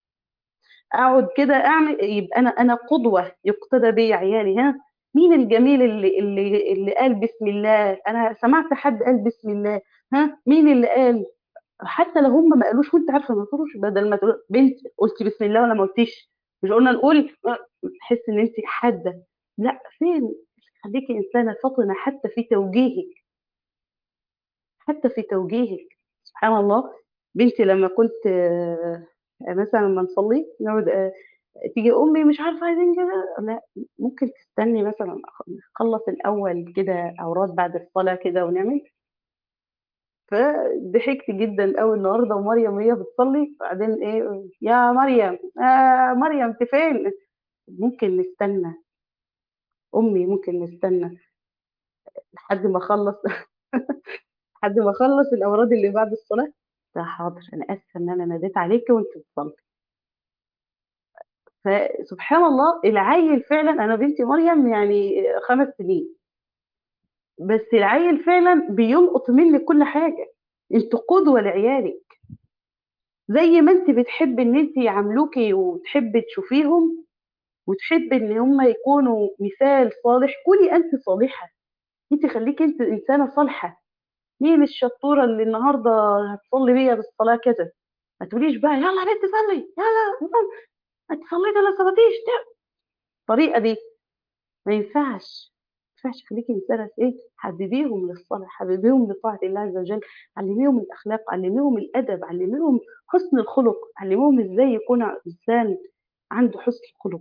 اقعد كده اعمل يبقى انا انا قدوه يقتدى بي عيالي ها مين الجميل اللي اللي اللي قال بسم الله انا سمعت حد قال بسم الله ها مين اللي قال حتى لو هم ما قالوش وانت عارفه ما تقولوش بدل ما تقول بنت قلتي بسم الله ولا ما قلتيش مش قلنا نقول تحس ان انت حاده لا فين خليكي انسانه فطنه حتى في توجيهك حتى في توجيهك سبحان الله بنتي لما كنت آه، مثلا لما نصلي نقعد آه، تيجي امي مش عارفه عايزين كده لا ممكن تستني مثلا نخلص الاول كده اوراد بعد الصلاه كده ونعمل فضحكت جدا قوي النهارده ومريم وهي بتصلي بعدين ايه يا مريم آه مريم انت فين ممكن نستنى امي ممكن نستنى لحد ما اخلص لحد ما اخلص الاوراد اللي بعد الصلاه لا حاضر انا اسفه ان انا ناديت عليك وانت بتصلي فسبحان الله العيل فعلا انا بنتي مريم يعني خمس سنين بس العيل فعلا بيلقط منك كل حاجه انت قدوه لعيالك زي ما انت بتحبي ان انت يعاملوكي وتحبي تشوفيهم وتحبي ان هم يكونوا مثال صالح كوني انت صالحه انت خليكي انت انسانه صالحه مين الشطوره اللي النهارده هتصلي بيا بالصلاه كذا ما تقوليش بقى يلا يا بنت صلي يلا انت صليت ولا صلاتيش الطريقه دي ما ينفعش ما ينفعش خليكي انسانه ايه حببيهم للصلاه حببيهم لطاعه الله عز وجل علميهم الاخلاق علميهم الادب علميهم حسن الخلق علميهم ازاي يكون انسان عنده حسن خلق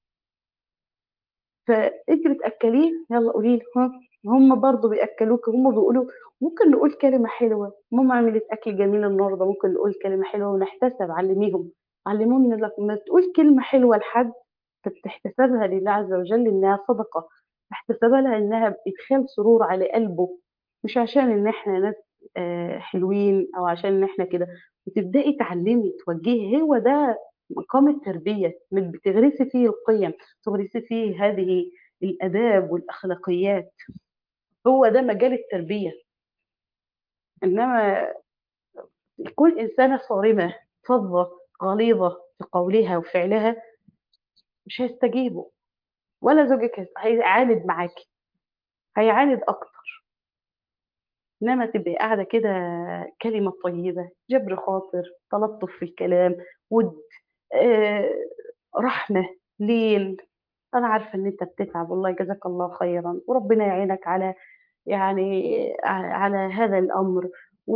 فانت بتاكليه يلا قولي له ها هم برضه بياكلوك هم بيقولوا ممكن نقول كلمه حلوه ماما عملت اكل جميل النهارده ممكن نقول كلمه حلوه ونحتسب علميهم علموهم إن لما تقول كلمه حلوه لحد تحتسبها لله عز وجل انها صدقه تحتسبها لها انها ادخال سرور على قلبه مش عشان ان احنا ناس آه، حلوين او عشان ان احنا كده وتبداي تعلمي توجهي هو ده مقام التربيه من بتغرسي فيه القيم تغرسي فيه هذه الاداب والاخلاقيات هو ده مجال التربيه انما تكون إنسانة صارمة فظة غليظة في قولها وفعلها مش هيستجيبوا ولا زوجك هيس- هيعاند معاكي هيعاند أكتر إنما تبقي قاعدة كده كلمة طيبة جبر خاطر تلطف في الكلام ود آه، رحمة لين أنا عارفة إن أنت بتتعب والله جزاك الله خيرا وربنا يعينك على يعني ع- على هذا الأمر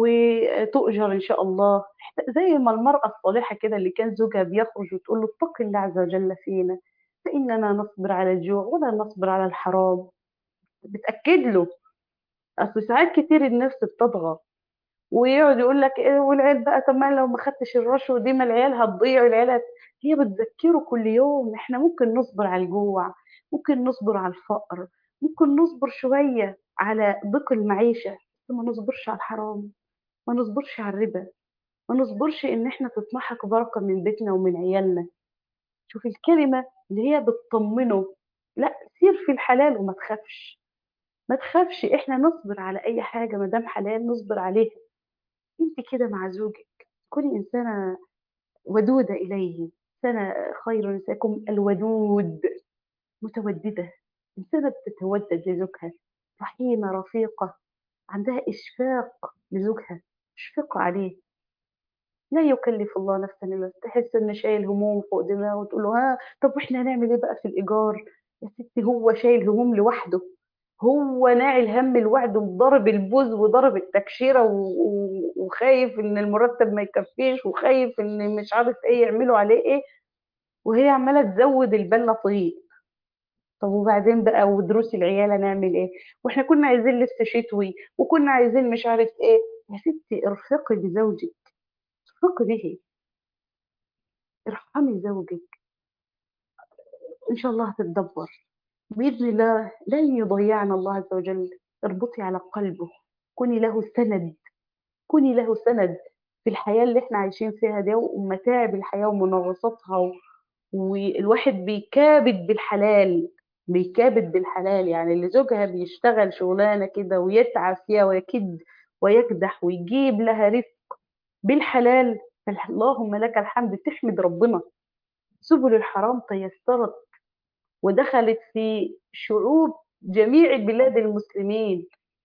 وتؤجر إن شاء الله زي ما المرأة الصالحة كده اللي كان زوجها بيخرج وتقول له اتق الله عز وجل فينا فإننا نصبر على الجوع ولا نصبر على الحرام بتأكد له أصل ساعات كتير النفس بتطغى ويقعد يقول لك ايه والعيال بقى طب ما أنا لو ما خدتش الرشوه دي ما العيال هتضيع والعيال هت... هي بتذكره كل يوم احنا ممكن نصبر على الجوع ممكن نصبر على الفقر ممكن نصبر شويه على ضيق المعيشه بس ما نصبرش على الحرام ما نصبرش على الربا ما نصبرش ان احنا تتمحق بركه من بيتنا ومن عيالنا شوف الكلمه اللي هي بتطمنه لا سير في الحلال وما تخافش ما تخافش احنا نصبر على اي حاجه ما دام حلال نصبر عليها انت كده مع زوجك كوني انسانه ودوده اليه انسانه خير نساكم الودود متودده انسانه بتتودد لزوجها رحيمه رفيقه عندها اشفاق لزوجها اشفق عليه لا يكلف الله نفسا الا وسعها. تحس ان شايل هموم فوق دماغه وتقول له ها طب واحنا هنعمل ايه بقى في الايجار يا ستي هو شايل هموم لوحده هو ناعي الهم لوحده وضارب البوز وضارب التكشيره و- و- وخايف ان المرتب ما يكفيش وخايف ان مش عارف ايه يعملوا عليه ايه وهي عماله تزود البله طريق طب وبعدين بقى ودروس العيال هنعمل ايه واحنا كنا عايزين لبس شتوي وكنا عايزين مش عارف ايه يا ستي ارفقي بزوجك ارفقي به ارحمي زوجك ان شاء الله هتتدبر باذن الله لن يضيعنا الله عز وجل اربطي على قلبه كوني له سند كوني له سند في الحياه اللي احنا عايشين فيها دي ومتاعب الحياه ومنغصاتها و... والواحد بيكابد بالحلال بيكابد بالحلال يعني اللي زوجها بيشتغل شغلانه كده ويتعب فيها ويكد ويكدح ويجيب لها رزق بالحلال اللهم لك الحمد تحمد ربنا سبل الحرام تيسرت ودخلت في شعوب جميع بلاد المسلمين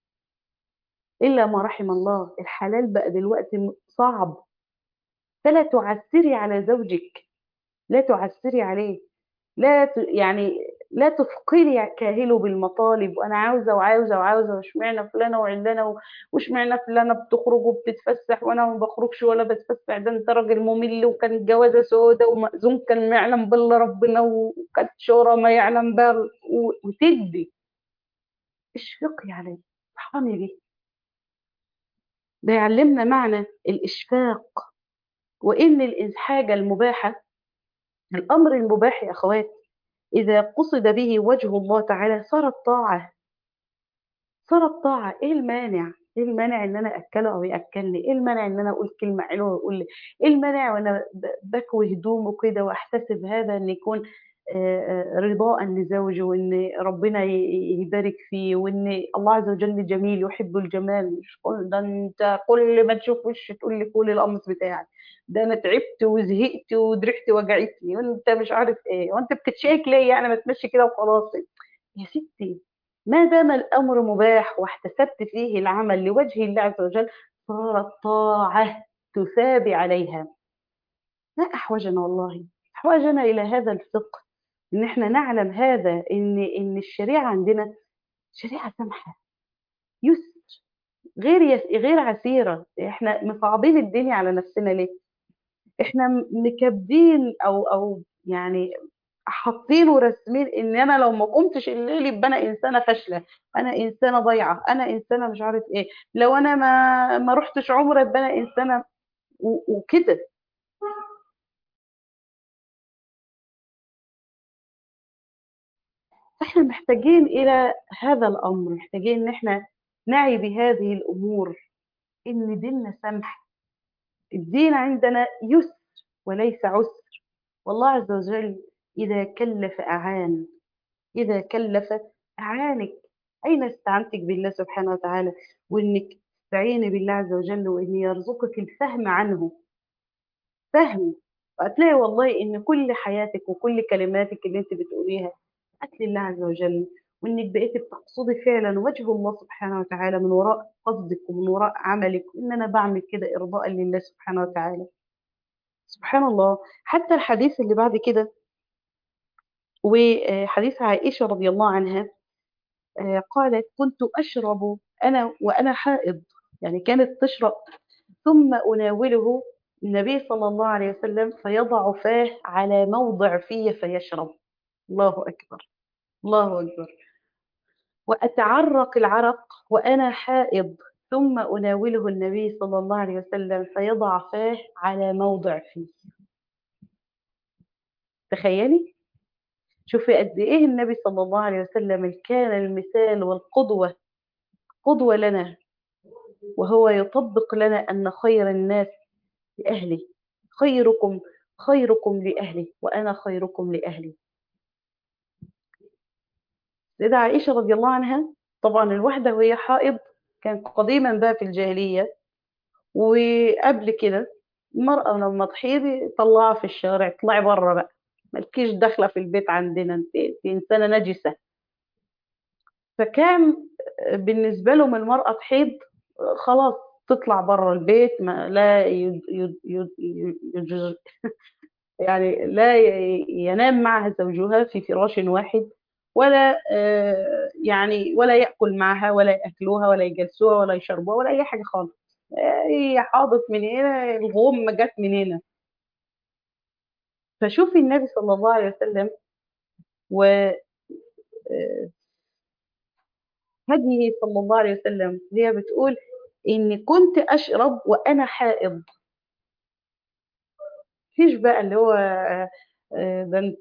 إلا ما رحم الله الحلال بقى دلوقتي صعب فلا تعسري على زوجك لا تعسري عليه لا ت... يعني لا تثقلي كاهله بالمطالب وانا عاوزه وعاوزه وعاوزه واشمعنى فلانه وعلانه و- واشمعنى فلانه بتخرج وبتتفسح وانا ما بخرجش ولا بتفسح ده انت راجل ممل وكانت جوازه سودة ومأذون كان ما يعلم بالله ربنا وكانت شورى ما يعلم بال و... وتدي اشفقي عليه ارحمي به ده يعلمنا معنى الإشفاق وإن الحاجة المباحة الأمر المباح يا أخوات إذا قصد به وجه الله تعالى صارت طاعة صارت طاعة إيه المانع؟ إيه المانع إن أنا أكله أو يأكلني؟ إيه المانع إن أنا أقول كلمة حلوة ويقول لي؟ إيه المانع وأنا ب- بكوي هدومه كده وأحتسب هذا إن يكون آه، آه، رضاء لزوجي وإن ربنا ي- يبارك فيه وإن الله عز وجل جميل يحب الجمال مش كل ده أنت كل ما تشوف وش تقول لي كل القميص بتاعك ده أنا تعبت وزهقت ودرحت وجعتني وأنت مش عارف إيه وأنت بتتشيك ليه يعني ما تمشي كده وخلاص يا ستي ما دام الأمر مباح واحتسبت فيه العمل لوجه الله عز وجل صارت طاعة تثابي عليها ما أحوجنا والله أحوجنا إلى هذا الفقه إن إحنا نعلم هذا إن إن الشريعة عندنا شريعة سمحة يسر غير يس غير عسيرة إحنا مصعبين الدنيا على نفسنا ليه؟ إحنا م- مكبدين أو أو يعني حاطين وراسمين ان انا لو ما قمتش الليل يبقى انا انسانه فاشله انا انسانه ضايعه انا انسانه مش عارف ايه لو انا ما ما رحتش عمره يبقى انا انسانه و- وكده فاحنا محتاجين الى هذا الامر محتاجين ان احنا نعي بهذه الامور ان ديننا سمح الدين عندنا يسر وليس عسر والله عز وجل اذا كلف اعان إذا كلف أعانك أين استعنتك بالله سبحانه وتعالى وإنك استعيني بالله عز وجل وإن يرزقك الفهم عنه فهم وهتلاقي والله إن كل حياتك وكل كلماتك اللي أنت بتقوليها أكل الله عز وجل وإنك بقيتي بتقصدي فعلا وجه الله سبحانه وتعالى من وراء قصدك ومن وراء عملك وإن أنا بعمل كده إرضاء لله سبحانه وتعالى سبحان الله حتى الحديث اللي بعد كده وحديث عائشة رضي الله عنها آه، قالت كنت أشرب أنا وأنا حائض يعني كانت تشرب ثم أناوله النبي صلى الله عليه وسلم فيضع فاه على موضع فيه فيشرب الله أكبر الله أكبر وأتعرق العرق وأنا حائض ثم أناوله النبي صلى الله عليه وسلم فيضع فاه على موضع فيه تخيلي شوفي قد ايه النبي صلى الله عليه وسلم كان المثال والقدوة قدوة لنا وهو يطبق لنا أن خير الناس لأهله خيركم خيركم لأهله وأنا خيركم لأهلي سيدة عائشة رضي الله عنها طبعا الوحدة وهي حائض كان قديما بقى في الجاهلية وقبل كده المرأة لما تحيضي طلعها في الشارع اطلعي بره بقى مالكيش داخلة في البيت عندنا انت انت إنسانة نجسة فكان بالنسبة لهم المرأة تحيض خلاص تطلع بره البيت ما لا يد يد يد يد يعني لا ي- ينام معها زوجها في فراش واحد ولا آه، يعني ولا يأكل معها ولا يأكلوها ولا يجلسوها ولا يشربوها ولا أي حاجة خالص آه، هي حاضت من هنا الغم جت من هنا فشوفي النبي صلى الله عليه وسلم و آه، هديه صلى الله عليه وسلم هي بتقول إني كنت أشرب وأنا حائض فيش بقى اللي هو آه، آه، ده أنت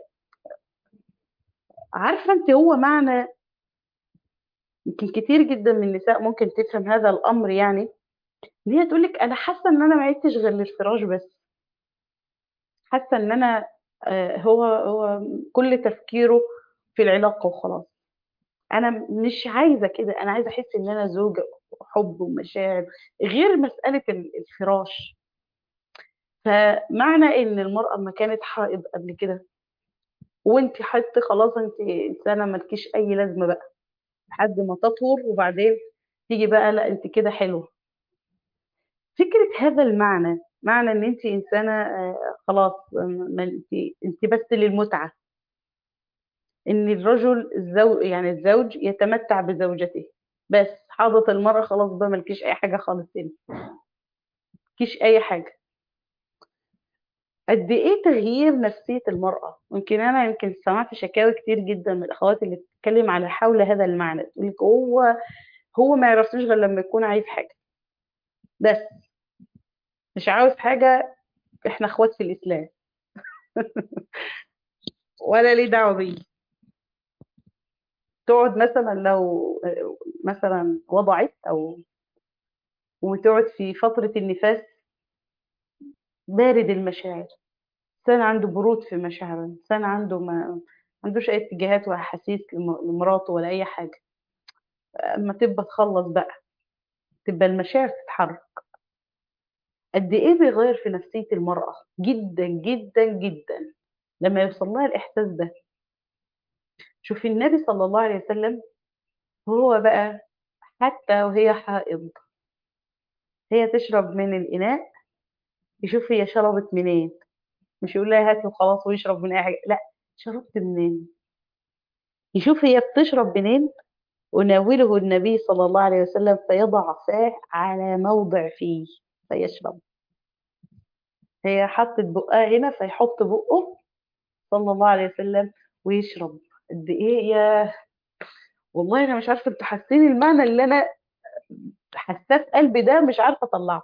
عارفة أنت هو معنى يمكن كتير جدا من النساء ممكن تفهم هذا الأمر يعني اللي هي تقول لك أنا حاسة إن أنا ما عدتش غير للفراش بس حاسة إن أنا آه، هو هو كل تفكيره في العلاقة وخلاص أنا مش عايزة كده أنا عايزة أحس إن أنا زوجة وحب ومشاعر غير مسألة ال- الفراش فمعنى إن المرأة ما كانت حائض قبل كده وانت حتى خلاص انت انسانه مالكيش اي لازمه بقى لحد ما تطهر وبعدين تيجي بقى لا انت كده حلوه فكره هذا المعنى معنى ان انت انسانه آه، خلاص آم، ما انت انت بس للمتعه ان الرجل الزوج يعني الزوج يتمتع بزوجته بس حاضت المرأة خلاص بقى مالكيش اي حاجه خالص تاني مالكيش اي حاجه قد ايه تغيير نفسيه المراه يمكن انا يمكن سمعت شكاوي كتير جدا من الاخوات اللي بتتكلم على حول هذا المعنى تقول لك هو هو ما يعرفنيش غير لما يكون عايز حاجه بس مش عاوز حاجه احنا اخوات في الاسلام ولا ليه دعوه بيه تقعد مثلا لو مثلا وضعت او وتقعد في فتره النفاس بارد المشاعر انسان عنده برود في مشاعره انسان عنده ما ما عندوش اي اتجاهات واحاسيس لم- لمراته ولا اي حاجه اما تبقى تخلص بقى تبقى المشاعر تتحرك قد ايه بيغير في نفسيه المراه جدا جدا جدا لما يوصل لها الاحساس ده شوفي النبي صلى الله عليه وسلم هو بقى حتى وهي حائض هي تشرب من الإناء يشوف هي شربت منين مش يقول لها هاتي وخلاص ويشرب من أي حاجة لا شربت منين يشوف هي بتشرب منين وناوله النبي صلى الله عليه وسلم فيضع فاه على موضع فيه فيشرب هي حطت بقها هنا فيحط بقه صلى الله عليه وسلم ويشرب قد ايه يا والله انا مش عارفه انتوا حاسين المعنى اللي انا حاساه في قلبي ده مش عارفه اطلعه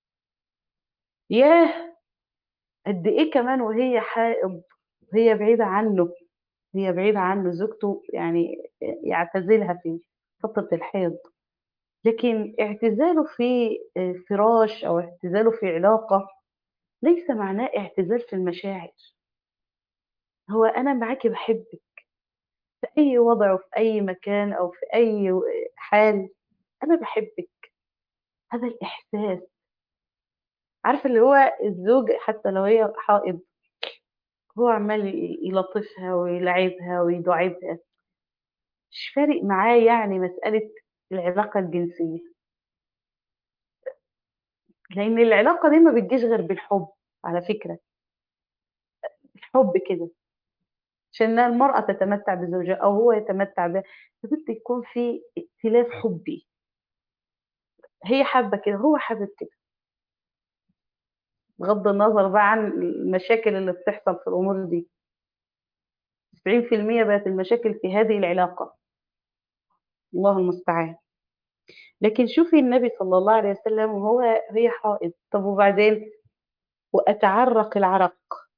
ياه قد ايه كمان وهي حائض وهي بعيده عنه هي بعيده عنه زوجته يعني يعتزلها في فتره الحيض لكن اعتزاله في فراش او اعتزاله في علاقه ليس معناه اعتزال في المشاعر هو انا معاكي بحبك في اي وضع وفي اي مكان او في اي حال انا بحبك هذا الإحساس عارفة اللي هو الزوج حتى لو هي حائض هو عمال ي- يلطفها ويلعبها ويدعبها مش فارق معاه يعني مسألة العلاقة الجنسية لأن العلاقة دي ما بتجيش غير بالحب على فكرة الحب كده عشان المرأة تتمتع بزوجها أو هو يتمتع بها لابد يكون في ائتلاف حبي هي حابة كده هو حابب كده بغض النظر بقى عن المشاكل اللي بتحصل في الأمور دي 90% بقت المشاكل في هذه العلاقة الله المستعان لكن شوفي النبي صلى الله عليه وسلم وهو هي حائض طب وبعدين وأتعرق العرق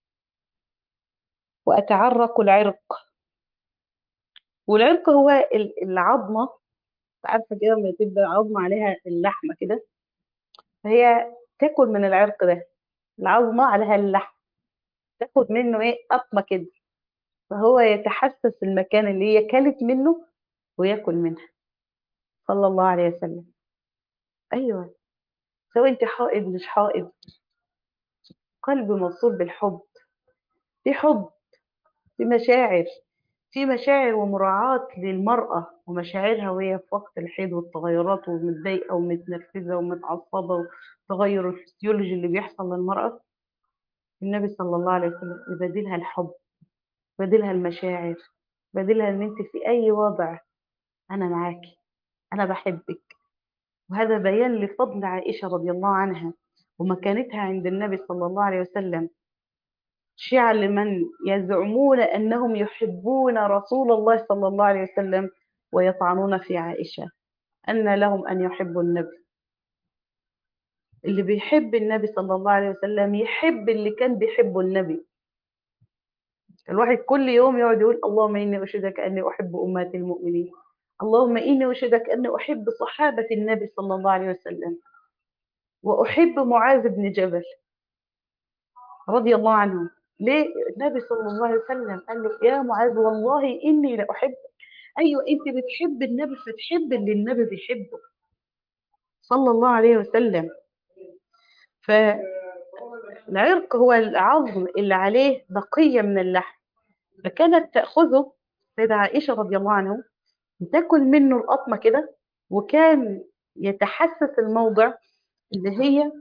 وأتعرق العرق والعرق هو ال- العظمة عارفة كده لما تبقى عظمة عليها اللحمة كده فهي تاكل من العرق ده العظمة عليها اللحم تاخد منه ايه قطمة كده فهو يتحسس المكان اللي هي كلت منه وياكل منها صلى الله عليه وسلم ايوه سواء انت حائض مش حائض قلب موصول بالحب في حب في مشاعر في مشاعر ومراعاة للمرأة ومشاعرها وهي في وقت الحيض والتغيرات ومتضايقة ومتنرفزة ومتعصبة وتغير الفسيولوجي اللي بيحصل للمرأة النبي صلى الله عليه وسلم يبادلها الحب يبادلها المشاعر يبادلها ان انت في اي وضع انا معاكي انا بحبك وهذا بيان لفضل عائشة رضي الله عنها ومكانتها عند النبي صلى الله عليه وسلم شيعا لمن يزعمون أنهم يحبون رسول الله صلى الله عليه وسلم ويطعنون في عائشة أن لهم أن يحبوا النبي اللي بيحب النبي صلى الله عليه وسلم يحب اللي كان بيحبه النبي الواحد كل يوم يقعد يقول اللهم إني أشهدك أني أحب أمهات المؤمنين اللهم إني أشهدك أني أحب صحابة النبي صلى الله عليه وسلم وأحب معاذ بن جبل رضي الله عنه ليه النبي صلى الله عليه وسلم قال له يا معاذ والله إني لأحب أيوة أنت بتحب النبي فتحب اللي النبي بيحبه صلى الله عليه وسلم فالعرق هو العظم اللي عليه بقية من اللحم فكانت تأخذه سيدة عائشة رضي الله عنه تاكل منه القطمة كده وكان يتحسس الموضع اللي هي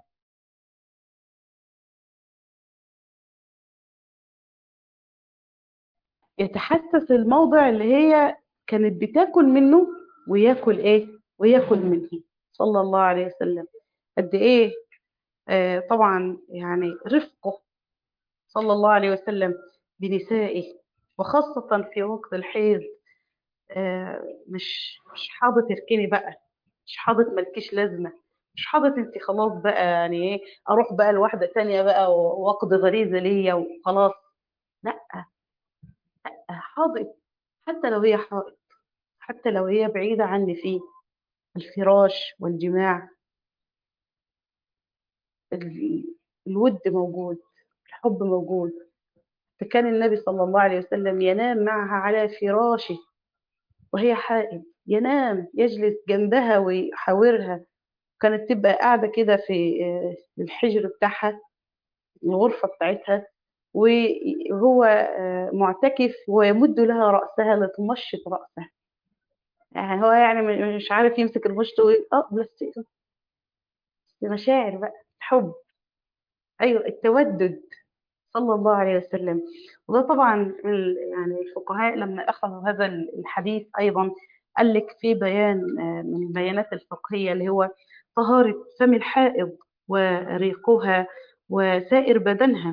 يتحسس الموضع اللي هي كانت بتاكل منه وياكل ايه وياكل منه صلى الله عليه وسلم قد ايه آه طبعا يعني رفقه صلى الله عليه وسلم بنسائه وخاصة في وقت الحيض آه مش مش حاضة تركني بقى مش حاضة ملكيش لازمة مش حاضة انت خلاص بقى يعني ايه اروح بقى لواحدة تانية بقى واقضي غريزة ليا وخلاص لا حاضت حتى لو هي حائض حتى لو هي بعيدة عني في الفراش والجماع ال- الود موجود الحب موجود فكان النبي صلى الله عليه وسلم ينام معها على فراشه وهي حائض ينام يجلس جنبها ويحاورها كانت تبقى قاعدة كده في آه، الحجر بتاعها الغرفة بتاعتها وهو آه، معتكف ويمد لها رأسها لتمشط رأسها يعني هو يعني م- مش عارف يمسك المشط ويقول اه بلاستيك مشاعر بقى حب ايوه التودد صلى الله عليه وسلم وده طبعا ال- يعني الفقهاء لما اخذوا هذا الحديث ايضا قال لك في بيان آه، من البيانات الفقهيه اللي هو طهاره فم الحائض وريقها وسائر بدنها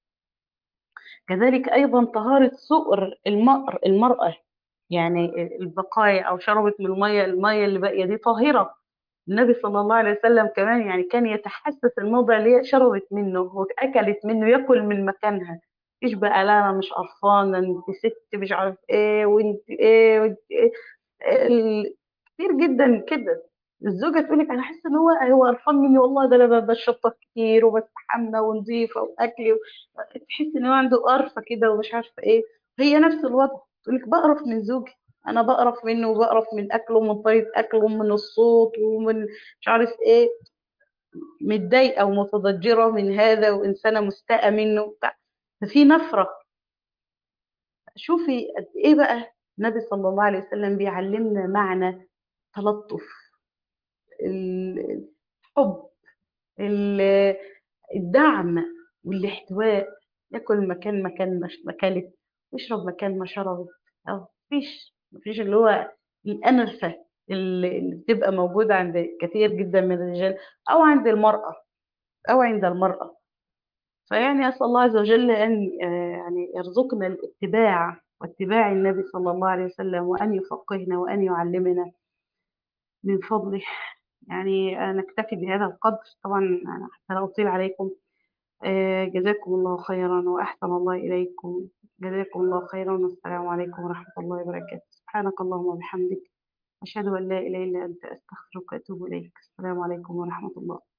كذلك ايضا طهاره سؤر المرء المراه يعني البقايا او شربت من الميه الميه اللي باقيه دي طاهره النبي صلى الله عليه وسلم كمان يعني كان يتحسس الموضع اللي هي شربت منه واكلت منه ياكل من مكانها مش بقى لا انا مش قرفانه انت ست مش عارف ايه وانت ايه وانت ايه ال- كتير جدا كده الزوجه تقول لك انا حاسه ان هو هو قرفان مني والله ده انا بشطف كتير وبستحمى ونظيفه واكلي و... تحس ان هو عنده قرفه كده ومش عارفه ايه هي نفس الوضع تقول لك بقرف من زوجي أنا باقرف منه وباقرف من أكله ومن طريقة أكله ومن الصوت ومن مش عارف إيه، متضايقة ومتضجرة من هذا وإنسانة مستاءة منه بتاع، ففي نفرة. شوفي قد إيه بقى النبي صلى الله عليه وسلم بيعلمنا معنى تلطف ال الحب ال الدعم والاحتواء، ياكل مكان مكان ما ش ما كلت، ويشرب مكان ما شربت، آه، ما فيش ما فيش اللي هو الأنفة ال اللي بتبقى موجودة عند كثير جدًا من الرجال أو عند المرأة، أو عند المرأة. فيعني أسأل الله عز وجل أن آآ يعني يرزقنا الاتباع واتباع النبي صلى الله عليه وسلم، وأن يفقهنا وأن يعلمنا من فضله. يعني آآ نكتفي بهذا القدر، طبعًا أنا حتى لا أطيل عليكم، آآ جزاكم الله خيرًا وأحسن الله إليكم، جزاكم الله خيرًا والسلام عليكم ورحمة الله وبركاته. سبحانك اللهم وبحمدك، أشهد أن لا إله إلا أنت أستغفرك وأتوب إليك. السلام عليكم ورحمة الله.